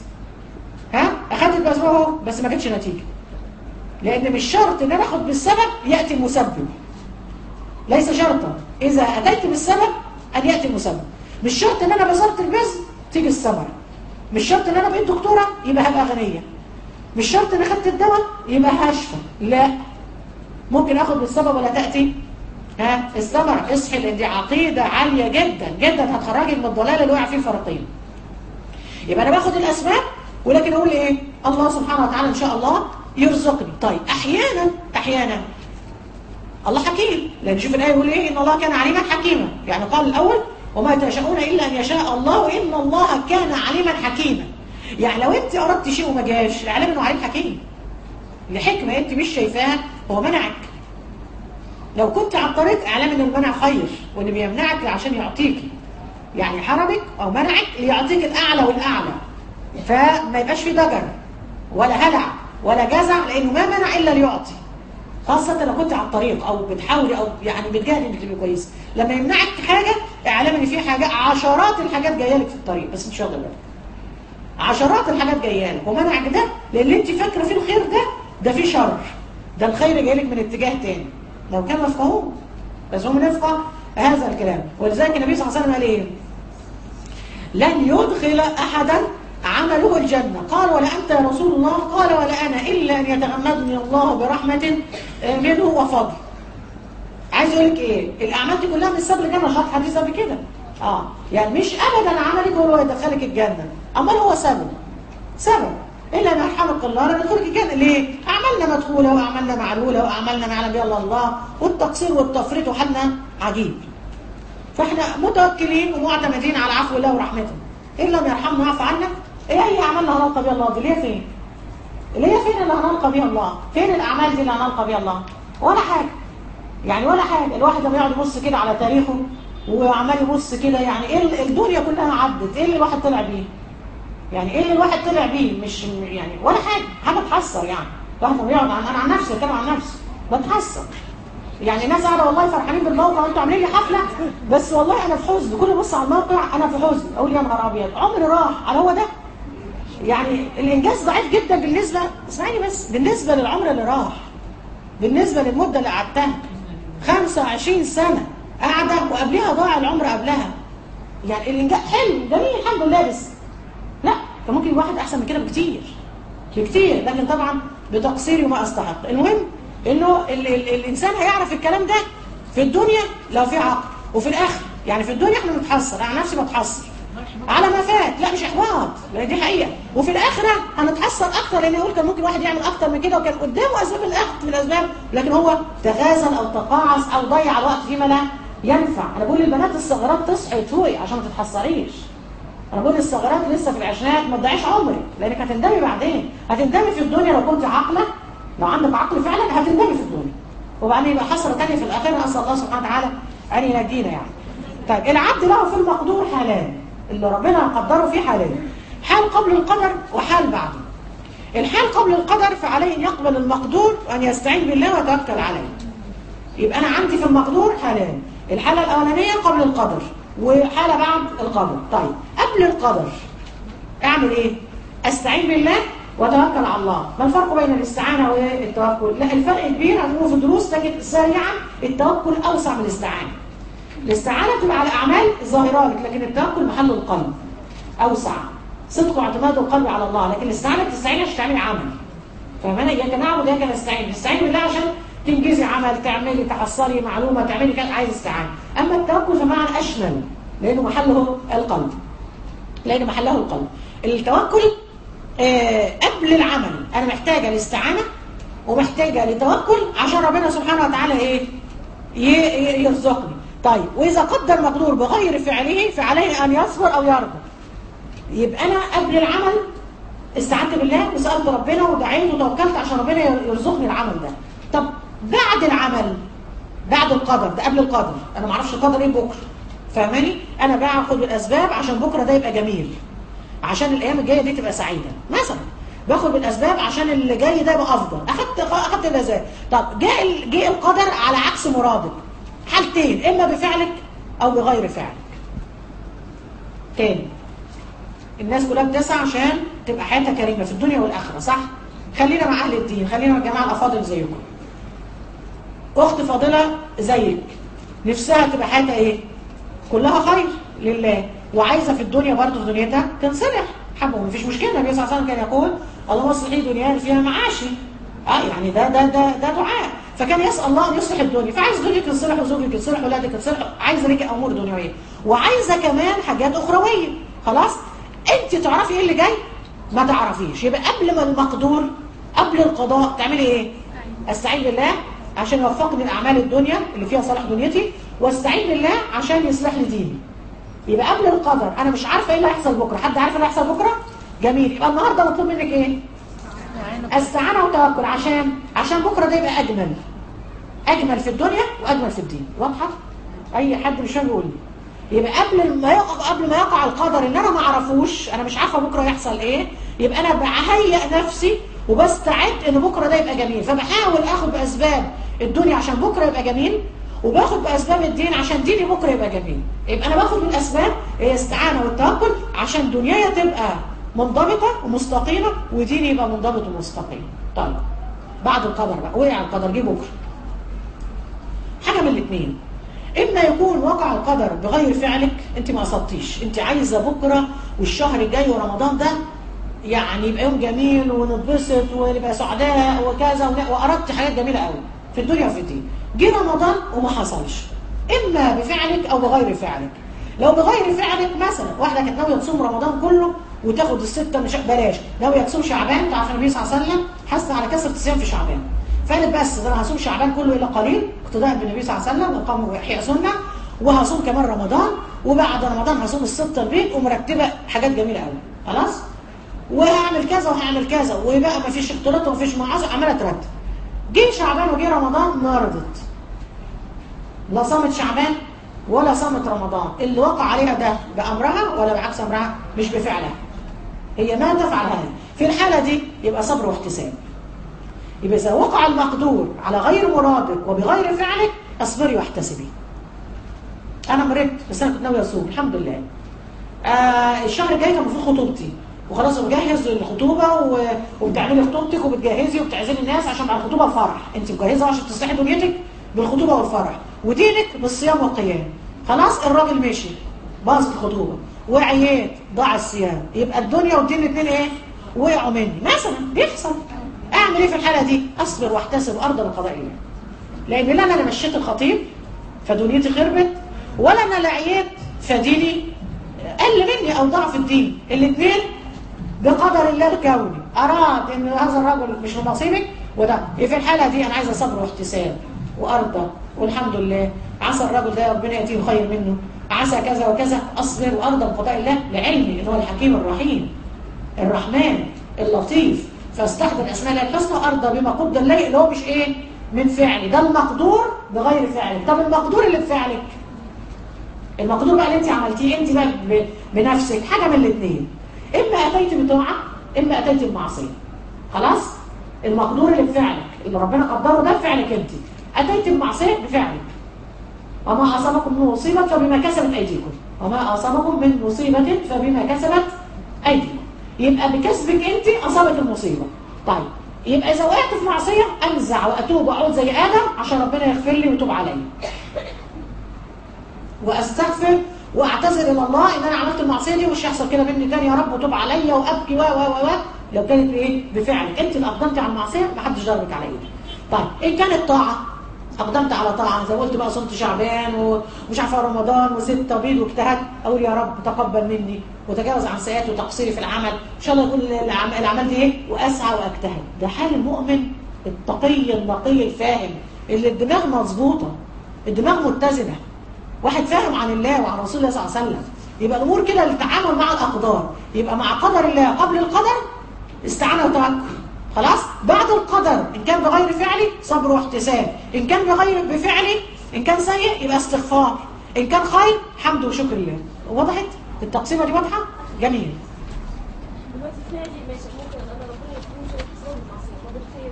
ها اخدت الاسباب اهو بس ما جتش نتيجه لان مش شرط ان انا اخد بالسبب ياتي المسبب ليس شرطا اذا اتيت بالسبب ان ياتي المسبب مش شرط ان انا بذرت البذر تيجي الثمره مش شرط ان انا بقيت دكتوره يبقى هبقى غنيه مش شرط ان اخدت الدواء يبقى هشفى لا ممكن اخد بالسبب ولا تاتي ها الثمره اصحي لان دي عقيده عاليه جدا جدا هتخرجك من الضلال اللي وقع فيه فرقين يبقى انا باخد الاسباب ولكن اقول ايه الله سبحانه وتعالى ان شاء الله يرزقني طيب احيانا احيانا الله حكيم لان شوف الايه يقول ايه ان الله كان عليما حكيما يعني قال الاول وما تشاءون الا ان يشاء الله وان الله كان عليما حكيما يعني لو انت اردت شيء وما جاش اعلم انه عليم حكيم لحكمه انت مش شايفاها هو منعك لو كنت على الطريق اعلم ان المنع خير وان بيمنعك عشان يعطيكي يعني حرمك او منعك ليعطيك الاعلى والاعلى فما يبقاش في ضجر ولا هلع ولا جزع لانه ما منع الا ليعطي خاصة لو كنت على الطريق او بتحاولي او يعني بتجاهدي انك تبقي كويس لما يمنعك حاجة اعلم ان في حاجة عشرات الحاجات جايه لك في الطريق بس مش واخده بالك عشرات الحاجات جايه لك ومنعك ده لان انت فاكره في الخير ده ده في شر ده الخير جاي لك من اتجاه تاني لو كان مفهوم بس هم نفقه هذا الكلام ولذلك النبي صلى الله عليه وسلم قال ايه لن يدخل احدا عمله الجنة قال ولا أنت يا رسول الله قال ولا أنا إلا أن يتغمدني الله برحمة منه وفضل عايز يقول لك إيه الأعمال دي كلها من سبب الجنة شرط حديث قبل كده آه يعني مش أبدا عملك هو اللي يدخلك الجنة أمال هو سبب سبب إلا أن يرحمك الله أن يدخلك الجنة ليه؟ أعمالنا مدخولة وأعمالنا معلولة وأعمالنا ما يعلم بها إلا الله والتقصير والتفريط وحالنا عجيب فإحنا متوكلين ومعتمدين على عفو الله ورحمته إن لم يرحمنا ويعفو عنا ايه هي اعمالنا هنلقى بها الله دي اللي هي فين اللي هي فين اللي هنلقى بها الله فين الاعمال دي اللي هنلقى بها الله ولا حاجه يعني ولا حاجه الواحد لما يقعد يبص كده على تاريخه وعمال يبص كده يعني ايه الدنيا كلها عدت ايه اللي الواحد طلع بيه يعني ايه اللي الواحد طلع بيه مش يعني ولا حاجه حاجه تحسر يعني الواحد لما يقعد عن انا عن نفسي بتكلم عن نفسي بتحسر يعني ناس قاعده والله فرحانين بالموقع وانتوا عاملين لي حفله بس والله انا في حزن كل بص على الموقع انا في حزن اقول يا نهار ابيض عمري راح على هو ده يعني الانجاز ضعيف جدا بالنسبه اسمعيني بس بالنسبه للعمر اللي راح بالنسبه للمده اللي قعدتها 25 سنه قاعده وقبلها ضاع العمر قبلها يعني الانجاز حلو جميل الحمد لله بس لا كان ممكن واحد احسن من كده بكتير بكتير لكن طبعا بتقصيري وما استحق المهم انه ال ال الانسان هيعرف الكلام ده في الدنيا لو في عقل وفي الاخر يعني في الدنيا احنا بنتحسر انا نفسي بتحسر على ما فات لا مش احباط لان دي حقيقه وفي الاخره هنتحسر اكتر لان يقول كان ممكن واحد يعمل اكتر من كده وكان قدامه اسباب الاخذ من الاسباب لكن هو تغازل او تقاعس او ضيع الوقت فيما لا ينفع انا بقول للبنات الصغيرات تصحي وتفوقي عشان ما تتحسريش انا بقول للصغيرات لسه في العشرينات ما تضيعيش عمرك لانك هتندمي بعدين هتندمي في الدنيا لو كنت عاقله لو عندك عقل فعلا هتندمي في الدنيا وبعدين يبقى حسره ثانيه في الاخره اسال الله سبحانه وتعالى ان ينجينا يعني طيب العبد له في المقدور حالان اللي ربنا قدره فيه حالين حال قبل القدر وحال بعده الحال قبل القدر فعليه ان يقبل المقدور وان يستعين بالله ويتوكل عليه يبقى انا عندي في المقدور حالان الحاله الاولانيه قبل القدر وحاله بعد القدر طيب قبل القدر اعمل ايه استعين بالله وتوكل على الله ما الفرق بين الاستعانه والتوكل لا الفرق كبير هنقوله في الدروس تجد سريعا التوكل اوسع من الاستعانه الاستعانه بتبقى على اعمال ظاهرات لكن التوكل محل القلب اوسع صدق واعتماد القلب على الله لكن الاستعانه بتستعين عشان تعملي عمل فاهمانه اياك نعبد اياك نستعين تستعين بالله عشان تنجزي عمل تعملي تحصلي معلومه تعملي كان عايز استعانه اما التوكل فمعنى اشمل لانه محله القلب لان محله القلب التوكل آه قبل العمل انا محتاجه الاستعانه ومحتاجه للتوكل عشان ربنا سبحانه وتعالى ايه يرزقني طيب واذا قدر مقدور بغير فعله فعليه ان يصبر او يرضى يبقى انا قبل العمل استعنت بالله وسالت ربنا ودعيت وتوكلت عشان ربنا يرزقني العمل ده طب بعد العمل بعد القدر ده قبل القدر انا ما اعرفش القدر ايه بكره فاهماني انا باخد بالاسباب عشان بكره ده يبقى جميل عشان الايام الجايه دي تبقى سعيده مثلا باخد بالاسباب عشان اللي جاي ده يبقى افضل اخدت اخدت الاسباب طب جاء جاء القدر على عكس مرادك حالتين اما بفعلك او بغير فعلك تاني الناس كلها بتسعى عشان تبقى حياتها كريمه في الدنيا والاخره صح خلينا مع اهل الدين خلينا مع الجماعه الافاضل زيكم اخت فاضله زيك نفسها تبقى حياتها ايه كلها خير لله وعايزه في الدنيا برضه في دنيتها تنصلح حبه مفيش مشكله النبي صلى الله عليه وسلم كان يقول اللهم اصلح لي دنياي فيها معاشي اه يعني ده ده ده ده دعاء فكان يسال الله ان يصلح الدنيا فعايز دنياك تصلح وزوجك يصلح ولادك يصلح عايزه ليك امور دنيويه وعايزه كمان حاجات اخرويه خلاص انت تعرفي ايه اللي جاي ما تعرفيش يبقى قبل ما المقدور قبل القضاء تعملي ايه استعين بالله عشان يوفقني لاعمال الدنيا اللي فيها صلاح دنيتي واستعين بالله عشان يصلح لي ديني يبقى قبل القدر انا مش عارفه ايه اللي هيحصل بكره حد عارف اللي هيحصل بكره جميل يبقى النهارده مطلوب منك ايه استعانه وتوكل عشان عشان بكره ده يبقى اجمل اجمل في الدنيا واجمل في الدين واضحه اي حد مش فاهم يقول لي يبقى قبل ما يقع قبل ما يقع القدر اللي انا ما اعرفوش انا مش عارفه بكره يحصل ايه يبقى انا بهيئ نفسي وبستعد ان بكره ده يبقى جميل فبحاول اخد باسباب الدنيا عشان بكره يبقى جميل وباخد باسباب الدين عشان ديني بكره يبقى جميل يبقى انا باخد بالاسباب هي الاستعانه والتوكل عشان دنياي تبقى منضبطه ومستقيمه وديني يبقى منضبط ومستقيم طيب بعد القدر بقى وقع القدر جه بكره حاجه من الاثنين اما يكون وقع القدر بغير فعلك انت ما قصدتيش انت عايزه بكره والشهر الجاي ورمضان ده يعني يبقى يوم جميل ونتبسط ونبقى سعداء وكذا واردت حاجات جميله قوي في الدنيا وفي الدين جه رمضان وما حصلش اما بفعلك او بغير فعلك لو بغير فعلك مثلا واحده كانت ناويه تصوم رمضان كله وتاخد السته مش بلاش ناويه تصوم شعبان تعرف النبي صلى الله عليه وسلم حث على كثره الصيام في شعبان فقالت بس ده انا هصوم شعبان كله الى قليل اقتداء بالنبي صلى الله عليه وسلم وقام واحياء سنه وهصوم كمان رمضان وبعد رمضان هصوم السته البيت ومرتبه حاجات جميله قوي خلاص وهعمل كذا وهعمل كذا وبقى ما فيش اختلاط وما فيش معاصي عماله ترتب جه شعبان وجه رمضان ما رضت لا صامت شعبان ولا صامت رمضان اللي وقع عليها ده بأمرها ولا بعكس أمرها مش بفعلها هي ما تفعلها في الحالة دي يبقى صبر واحتساب يبقى إذا وقع المقدور على غير مرادك وبغير فعلك اصبري واحتسبي أنا مرضت بس أنا كنت ناوية أصوم الحمد لله آه الشهر الجاي كان المفروض خطوبتي وخلاص بجهز الخطوبه و... وبتعملي خطوبتك وبتجهزي وبتعزمي الناس عشان بعد الخطوبه الفرح انت مجهزه عشان تصلحي دنيتك بالخطوبه والفرح ودينك بالصيام والقيام خلاص الراجل مشي باظت الخطوبه وعيات ضاع الصيام يبقى الدنيا والدين الاثنين ايه وقعوا مني مثلا بيحصل اعمل ايه في الحاله دي اصبر واحتسب ارض القضاء الله لان لا انا اللي مشيت الخطيب فدنيتي خربت ولا انا اللي عييت فديني اقل مني او ضعف الدين الاثنين بقدر الله الكوني اراد ان هذا الرجل مش من نصيبك وده في الحاله دي انا عايزه صبر واحتساب وارضى والحمد لله عسى الرجل ده ربنا ياتيه خير منه عسى كذا وكذا اصبر وارضى بقضاء الله لعلمي ان هو الحكيم الرحيم الرحمن اللطيف فاستحضر اسماء الله الحسنى ارضى بما قدر لي اللي هو مش ايه من فعلي ده المقدور بغير فعلك طب المقدور اللي بفعلك المقدور بقى اللي انت عملتيه انت بقى ب- بنفسك حاجه من الاثنين اما اتيت بطاعه اما اتيت بمعصيه خلاص المقدور اللي بفعلك اللي ربنا قدره ده بفعلك انت اتيت بمعصيه بفعلك وما اصابكم من مصيبه فبما كسبت ايديكم وما اصابكم من مصيبه فبما كسبت ايديكم يبقى بكسبك انت اصابت المصيبه طيب يبقى اذا وقعت في معصيه انزع واتوب واعود زي ادم عشان ربنا يغفر لي ويتوب عليا واستغفر واعتذر الى الله ان انا عملت المعصيه دي ومش هيحصل كده مني تاني يا رب وتوب عليا وابكي و و و و لو كانت بايه بفعلك انت اللي اقدمتي على المعصيه ما حدش ضربك على ايدك طيب ان كانت طاعه اقدمت على طاعه زي ما قلت بقى صمت شعبان ومش عارفه رمضان وست بيض واجتهدت اقول يا رب تقبل مني وتجاوز عن سيئاتي وتقصيري في العمل ان شاء الله يكون العم- العمل دي ايه واسعى واجتهد ده حال المؤمن التقي النقي الفاهم اللي الدماغ مظبوطه الدماغ متزنه واحد فاهم عن الله وعن رسول الله صلى الله عليه وسلم يبقى الامور كده التعامل مع الاقدار يبقى مع قدر الله قبل القدر استعانه وتوكل خلاص بعد القدر ان كان بغير فعلي صبر واحتساب ان كان بغير بفعلي ان كان سيء يبقى استغفار ان كان خير حمد وشكر لله وضحت التقسيمه دي واضحه جميل دلوقتي فعلي ماشي ممكن انا ربنا يكون شايف صوت المعصيه طب الخير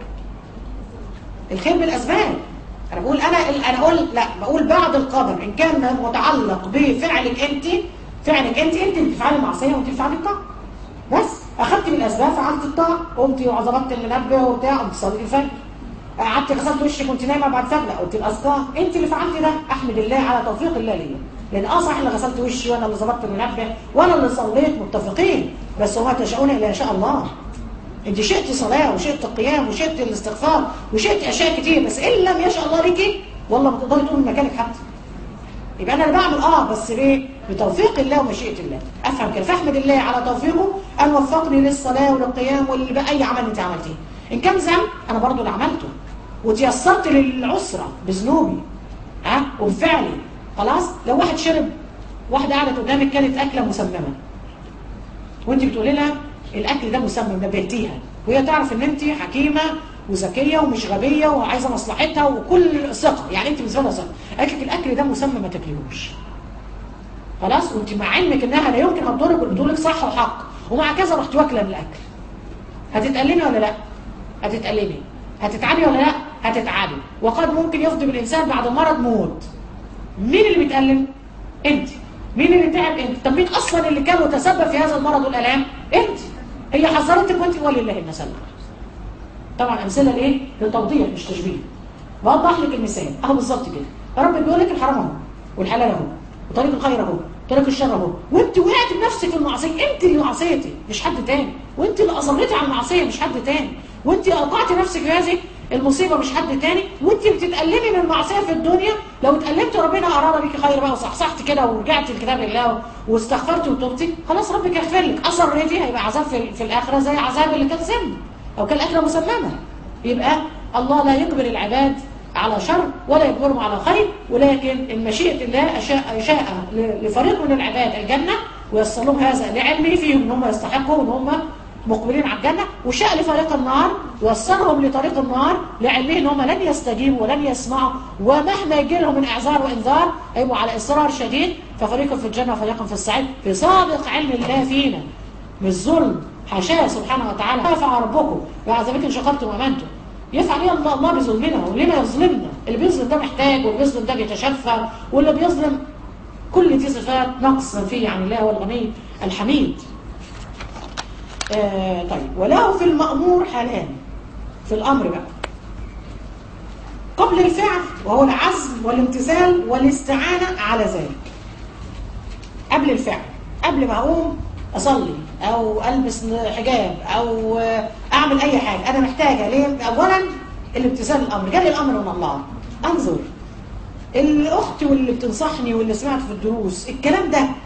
الخير بالاسباب انا بقول انا انا اقول لا بقول بعد القدر ان كان متعلق بفعلك انت فعلك انت انت اللي بتفعلي المعصيه وانت بتفعلي الطاعه بس اخدت بالاسباب فعلت الطاعه قمتي وظبطت المنبه وبتاع قمت صليت الفجر قعدت غسلت وشك وانت نايمه بعد الفجر قلت الاذكار انت اللي فعلتي ده احمد الله على توفيق الله ليا لان اه صح اللي غسلت وشي وانا اللي ظبطت المنبه وانا اللي صليت متفقين بس وما تشاءون الا ان شاء الله انت شئت صلاة وشئت القيام وشئت الاستغفار وشئت اشياء كتير بس ان لم يشاء الله ليكي والله ما تقدري تقومي من مكانك حتى يبقى انا اللي بعمل اه بس بايه بتوفيق الله ومشيئه الله افهم كده فاحمد الله على توفيقه ان وفقني للصلاه وللقيام ولاي عمل انت عملتيه ان كان ذنب انا برضو اللي عملته وتيسرت للعسره بذنوبي ها وبفعلي خلاص لو واحد شرب واحده قعدت قدامك كانت اكله مسممه وانت بتقولي لها الاكل ده مسمم نبهتيها وهي تعرف ان انت حكيمه وذكيه ومش غبيه وعايزه مصلحتها وكل ثقه يعني انت بالنسبه لها ثقه قالت لك الاكل ده مسمم ما تاكليهوش خلاص وانت مع علمك انها لا يمكن هتضرك وبتقول لك صح وحق ومع كذا رحت واكله من الاكل هتتألمي ولا لا هتتألمي هتتعبي ولا لا هتتعبي وقد ممكن يفضي بالانسان بعد المرض موت مين اللي بيتألم انت مين اللي تعب انت طب مين اصلا اللي كان متسبب في هذا المرض والالام انت هي حذرتك وانت ولله المثل طبعا امثله لايه للتوضيح مش تشبيه بوضح لك المثال اهو بالظبط كده رب بيقول لك الحرام اهو والحلال اهو وطريق الخير اهو طريق الشر اهو وانت وقعت بنفسك في المعصيه انت اللي عصيتي مش حد تاني وانت اللي اصريتي على المعصيه مش حد تاني وانت اوقعتي نفسك في هذه المصيبه مش حد تاني وانت بتتالمي من المعصيه في الدنيا لو اتالمت ربنا اراد بيكي خير بقى وصحصحت كده ورجعتي لكتاب الله واستغفرتي وتوبتي خلاص ربك يغفر لك اصريتي هيبقى عذاب في, في الاخره زي عذاب اللي كان ذنب او كان اكله مسممه يبقى الله لا يجبر العباد على شر ولا يجبرهم على خير ولكن إن مشيئة الله أشاء, شاء لفريق من العباد الجنة ويسر لهم هذا لعلمه فيهم ان هم يستحقوا وان هم مقبلين على الجنة وشاء لفريق النار وصرهم لطريق النار لعلمه ان هم لن يستجيبوا ولن يسمعوا ومهما يجي لهم من اعذار وانذار هيبقوا على اصرار شديد ففريق في الجنة وفريق في السعيد في سابق علم الله فينا مش ظلم حاشاه سبحانه وتعالى رفع ربكم بعذابك ان شكرتم وامنتم يفعل ايه الله الله بظلمنا وليه ما يظلمنا اللي بيظلم ده محتاج واللي بيظلم ده بيتشفى واللي بيظلم كل دي صفات نقص فيه عن الله والغني الحميد آه طيب وله في المأمور حالان في الأمر بقى قبل الفعل وهو العزم والامتثال والاستعانة على ذلك قبل الفعل قبل ما أقوم أصلي أو ألبس حجاب أو أعمل أي حاجة أنا محتاجة ليه؟ أولا الامتثال الأمر جالي الأمر من الله أنظر الأخت واللي بتنصحني واللي سمعت في الدروس الكلام ده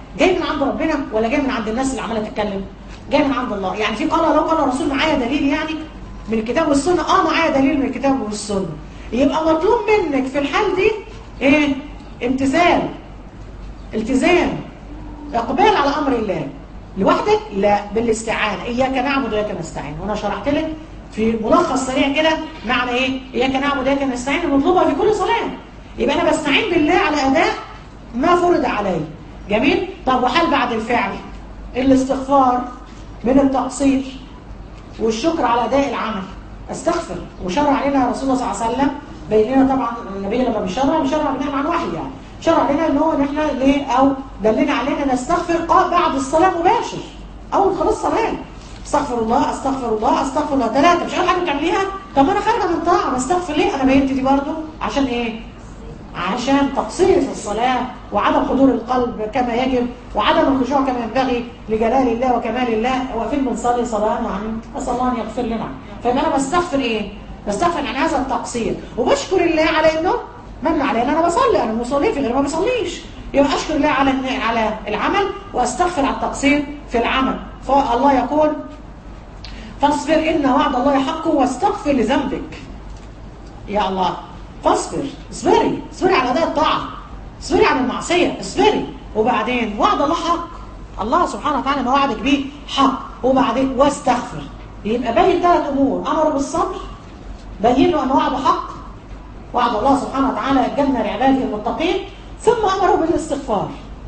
جاي من عند ربنا ولا جاي من عند الناس اللي عماله تتكلم جاي من عند الله يعني في قال لو قال الرسول معايا دليل يعني من الكتاب والسنه اه معايا دليل من الكتاب والسنه يبقى مطلوب منك في الحال دي ايه امتثال التزام اقبال على امر الله لوحدك لا بالاستعانه اياك نعبد واياك نستعين وانا شرحت لك في ملخص سريع كده معنى ايه اياك نعبد واياك نستعين المطلوبه في كل صلاه يبقى انا بستعين بالله على اداء ما فرض علي جميل طب وحال بعد الفعل الاستغفار من التقصير والشكر على اداء العمل استغفر وشرع علينا رسول الله صلى الله عليه وسلم بين لنا طبعا النبي لما بيشرع بيشرع بناء عن وحي يعني شرع لنا ان هو ان احنا ليه او دلنا علينا نستغفر قا- بعد الصلاه مباشر اول خلاص صلاه استغفر الله استغفر الله استغفر الله ثلاثه مش اول حاجه بتعمليها طب ما انا خارجه من طاعه بستغفر ليه انا بينت دي برضه عشان ايه عشان تقصير في الصلاة وعدم حضور القلب كما يجب وعدم الخشوع كما ينبغي لجلال الله وكمال الله واقفين بنصلي صلاة يعني أسأل الله أن يغفر لنا فيبقى أنا بستغفر إيه؟ بستغفر عن هذا التقصير وبشكر الله على إنه من علي إن أنا بصلي أنا مصلي في غير ما بيصليش يبقى أشكر الله على على العمل وأستغفر على التقصير في العمل فالله يقول فاصبر إن وعد الله حق واستغفر لذنبك يا الله فاصبر اصبري اصبري على اداء الطاعه اصبري على المعصيه اصبري وبعدين وعد الله حق الله سبحانه وتعالى ما وعدك بيه حق وبعدين واستغفر يبقى باين ثلاث امور امر بالصبر بين له ان وعده حق وعد الله سبحانه وتعالى الجنه لعباده المتقين ثم امره بالاستغفار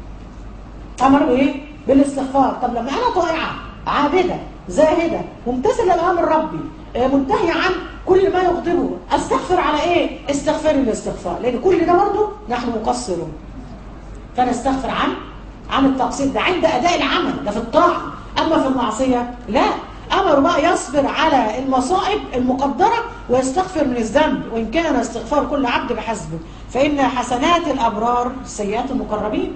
امر بايه بالاستغفار طب لما انا طائعه عابده زاهده ممتثله لامر ربي آه، منتهيه عن كل ما يغضبه استغفر على ايه استغفري الاستغفار لان كل ده برضه نحن مقصرون فنستغفر عن عن التقصير ده عند اداء العمل ده في الطاعه اما في المعصيه لا امر بقى يصبر على المصائب المقدره ويستغفر من الذنب وان كان استغفار كل عبد بحسبه فان حسنات الابرار سيئات المقربين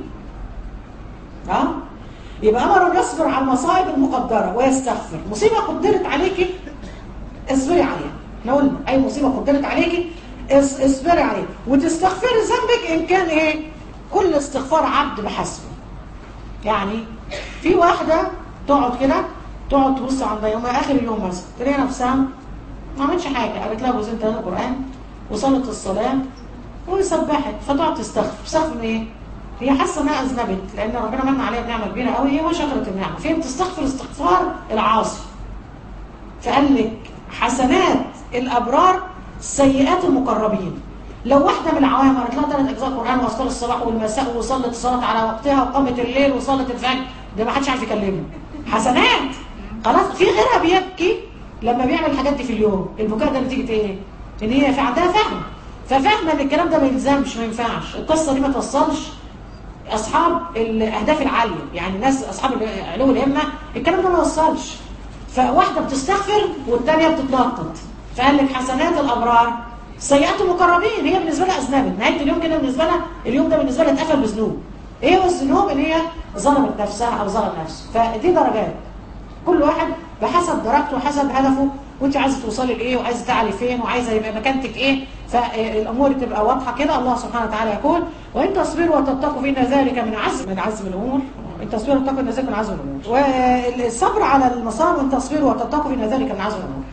اه يبقى امر يصبر على المصائب المقدره ويستغفر مصيبه قدرت عليكي اصبري عليها احنا قلنا اي مصيبه قدرت عليكي اس- اصبري عليها وتستغفري ذنبك ان كان ايه كل استغفار عبد بحسبه يعني في واحده تقعد كده تقعد تبص عند يوم اخر اليوم مثلا تلاقي نفسها ما عملتش حاجه قالت لها جزئين ثلاثه قران وصلت الصلاه وسبحت فتقعد تستغفر تستغفر من ايه؟ هي حاسه انها اذنبت لان ربنا من عليها بنعمه كبيره قوي هي وشكرت النعمه فهي بتستغفر استغفار العاصي فقال لك حسنات الابرار سيئات المقربين لو واحده من العوام قرأت لها ثلاث اجزاء قران واذكار الصباح والمساء وصلت الصلاه على وقتها وقامت الليل وصلت الفجر ده ما حدش عارف يكلمه حسنات خلاص في غيرها بيبكي لما بيعمل الحاجات دي في اليوم البكاء ده نتيجه ايه؟ ان هي في عندها فهم ففاهمه ان الكلام ده ما يلزمش ما ينفعش القصه دي ما توصلش اصحاب الاهداف العاليه يعني ناس اصحاب علو الهمه الكلام ده ما وصلش فواحده بتستغفر والثانيه بتتنطط فقال لك حسنات الابرار سيئات المقربين هي بالنسبه لها اذنبت نهايه اليوم كده بالنسبه لها اليوم ده بالنسبه لها اتقفل بذنوب ايه هو الذنوب ان هي ظلمت نفسها او ظلم نفسه فدي درجات كل واحد بحسب درجته وحسب هدفه وانت عايزه توصلي لايه وعايزه تعلي فين وعايزه يبقى مكانتك ايه فالامور تبقى واضحه كده الله سبحانه وتعالى يقول وان تصبروا وتتقوا فان ذلك من عزم من عزم الامور ان تصبروا وتتقوا ان ذلك من عزم الامور والصبر على المصائب وان تصبروا وتتقوا فان ذلك من عزم الامور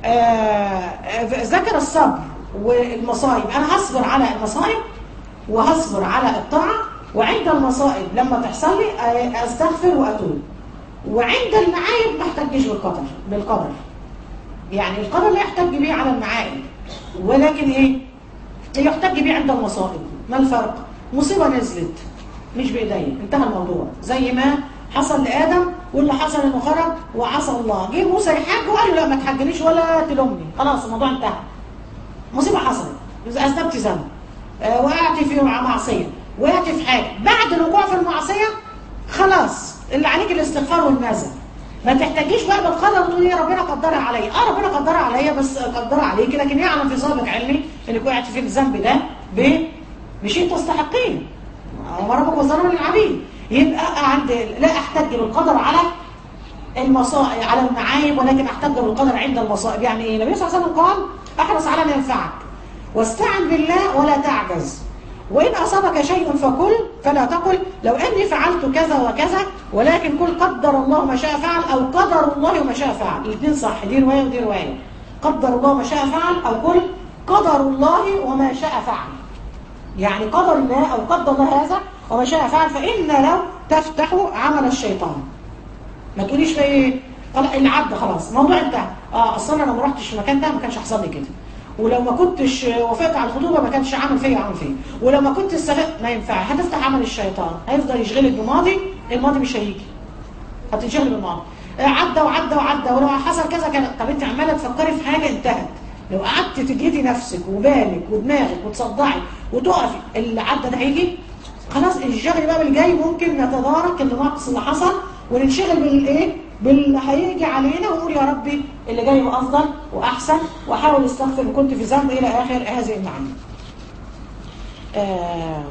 آه، ذكر الصبر والمصائب انا هصبر على المصائب وهصبر على الطاعه وعند المصائب لما تحصل لي آه، استغفر واتوب وعند المعايب ما احتجش بالقدر بالقدر يعني القدر لا يحتج به على المعايب ولكن ايه يحتج به عند المصائب ما الفرق مصيبه نزلت مش بايديا انتهى الموضوع زي ما حصل لادم واللي حصل انه خرج وعصى الله جه موسى يحج وقال له لا ما تحجنيش ولا تلومني خلاص الموضوع انتهى مصيبه حصلت اذنبت ذنب آه، وقعت في معصيه وقعت في حاجه بعد الوقوع في المعصيه خلاص اللي عليك الاستغفار والنزل ما تحتاجيش بقى بالقدر وتقولي يا ربنا قدرها عليا اه ربنا قدرها عليا بس قدرها عليكي لكن يعلم في سابق علمي انك وقعت في الذنب ده ب بشيء تستحقين وما ربك وظلم للعبيد يبقى عند لا احتج بالقدر على المصائب على المعايب ولكن احتج بالقدر عند المصائب يعني ايه النبي صلى الله عليه وسلم قال احرص على ما ينفعك واستعن بالله ولا تعجز وإن أصابك شيء فكل فلا تقل لو أني فعلت كذا وكذا ولكن قل قدر الله ما شاء فعل أو قدر الله ما شاء فعل الاثنين صح دي رواية ودي رواية قدر الله ما شاء فعل أو قل قدر الله وما شاء فعل يعني قدر الله أو قدر الله هذا وما شاء فعل فإن لو تفتح عمل الشيطان ما تقوليش في ايه خلاص العبد خلاص الموضوع انتهى اه اصلا انا ما رحتش في المكان ده ما كانش حصل لي كده ولو ما كنتش وافقت على الخطوبه ما كانش عامل فيا عامل فيا ولو ما كنت استفدت ما ينفع هتفتح عمل الشيطان هيفضل يشغلك بماضي الماضي مش هيجي هتنشغل بالماضي آه، عدى وعدى وعدى ولو حصل كذا كان طب انت عماله تفكري في حاجه انتهت لو قعدت تجهدي نفسك وبالك ودماغك وتصدعي وتقفي اللي عدى ده هيجي خلاص انشغلي بقى باللي جاي ممكن نتدارك النقص اللي حصل وننشغل بالايه باللي هيجي علينا ونقول يا ربي اللي جاي يبقى افضل واحسن واحاول استغفر ان كنت في ذنب الى اخر هذه المعاني آه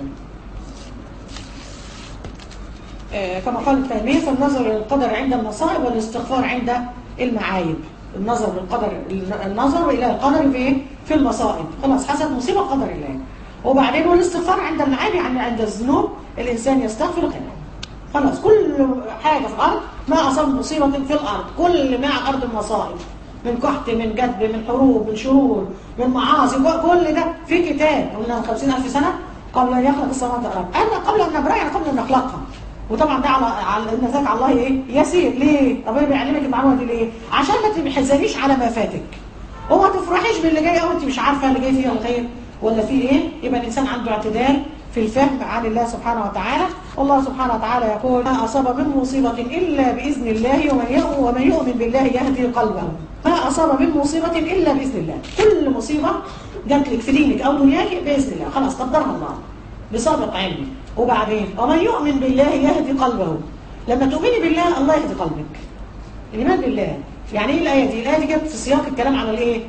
آه كما قال التلميذ فالنظر للقدر عند المصائب والاستغفار عند المعايب النظر للقدر النظر الى القدر في ايه؟ في المصائب خلاص حسب مصيبه قدر الله وبعدين والاستغفار عند المعايب يعني عند الذنوب الانسان يستغفر الله خلاص كل حاجة في الأرض ما أصاب مصيبة في الأرض كل ما على الأرض المصائب من قحط من جدب من حروب من شرور من معاصي كل ده في كتاب قلنا 50000 سنة قبل أن يخلق السماوات والأرض أنا قبل أن نبرأ يعني قبل أن نخلقها وطبعا ده على على ان ذاك على الله ايه يسير ليه طب ايه بيعلمك المعلومه دي ليه عشان ما تحزنيش على ما فاتك وما تفرحيش باللي جاي او انت مش عارفه اللي جاي فيه الخير ولا فيه ايه يبقى الانسان عنده اعتدال في الفهم عن الله سبحانه وتعالى والله سبحانه وتعالى يقول ما أصاب من مصيبة إلا بإذن الله ومن يؤمن, ومن يؤمن بالله يهدي قلبه ما أصاب من مصيبة إلا بإذن الله كل مصيبة جات لك في دينك أو دنياك بإذن الله خلاص قدرها الله بسابق علمه وبعدين ومن يؤمن بالله يهدي قلبه لما تؤمني بالله الله يهدي قلبك الإيمان بالله يعني إيه الآية دي؟ الآية دي جت في سياق الكلام عن الإيه؟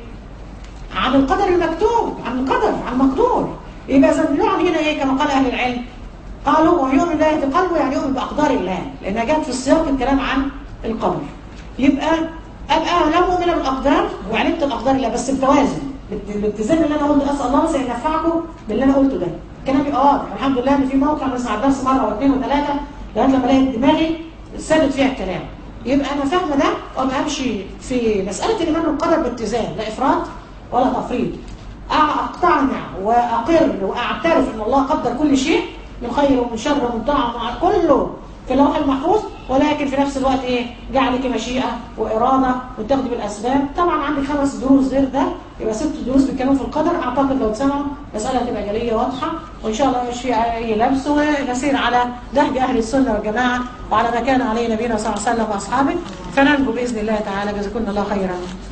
عن القدر المكتوب عن القدر عن المقدور يبقى إذا بنقعد هنا إيه كما قال أهل العلم قالوا ومن يؤمن بالله يهدي قلبه يعني يؤمن بأقدار الله لأنها جت في السياق الكلام عن القدر يبقى أبقى أنا مؤمنة بالأقدار وعلمت الأقدار الله بس بتوازن الاتزان اللي أنا قلته أسأل الله مثلا ينفعكم باللي أنا قلته ده الكلام يبقى واضح الحمد لله إن في موقع بسمع الدرس مرة واثنين وثلاثة لغاية لما الاقي دماغي ثابت فيها الكلام يبقى أنا فاهمة ده وأبقى أمشي في مسألة الإيمان بالقدر باتزان لا إفراط ولا تفريط أقتنع وأقر وأعترف أن الله قدر كل شيء من خير ومن شر ومن طاعة كله في اللوح المحفوظ ولكن في نفس الوقت ايه جعلك مشيئة وإرادة وتاخدي بالأسباب طبعا عندك خمس دروس غير ده يبقى ست دروس بيتكلموا في القدر أعتقد لو تسمعوا مسألة تبقى جلية واضحة وإن شاء الله مش في أي لبس ونسير على نهج أهل السنة والجماعة وعلى ما كان عليه نبينا صلى الله عليه وسلم وأصحابه فننجو بإذن الله تعالى جزاكم الله خيرا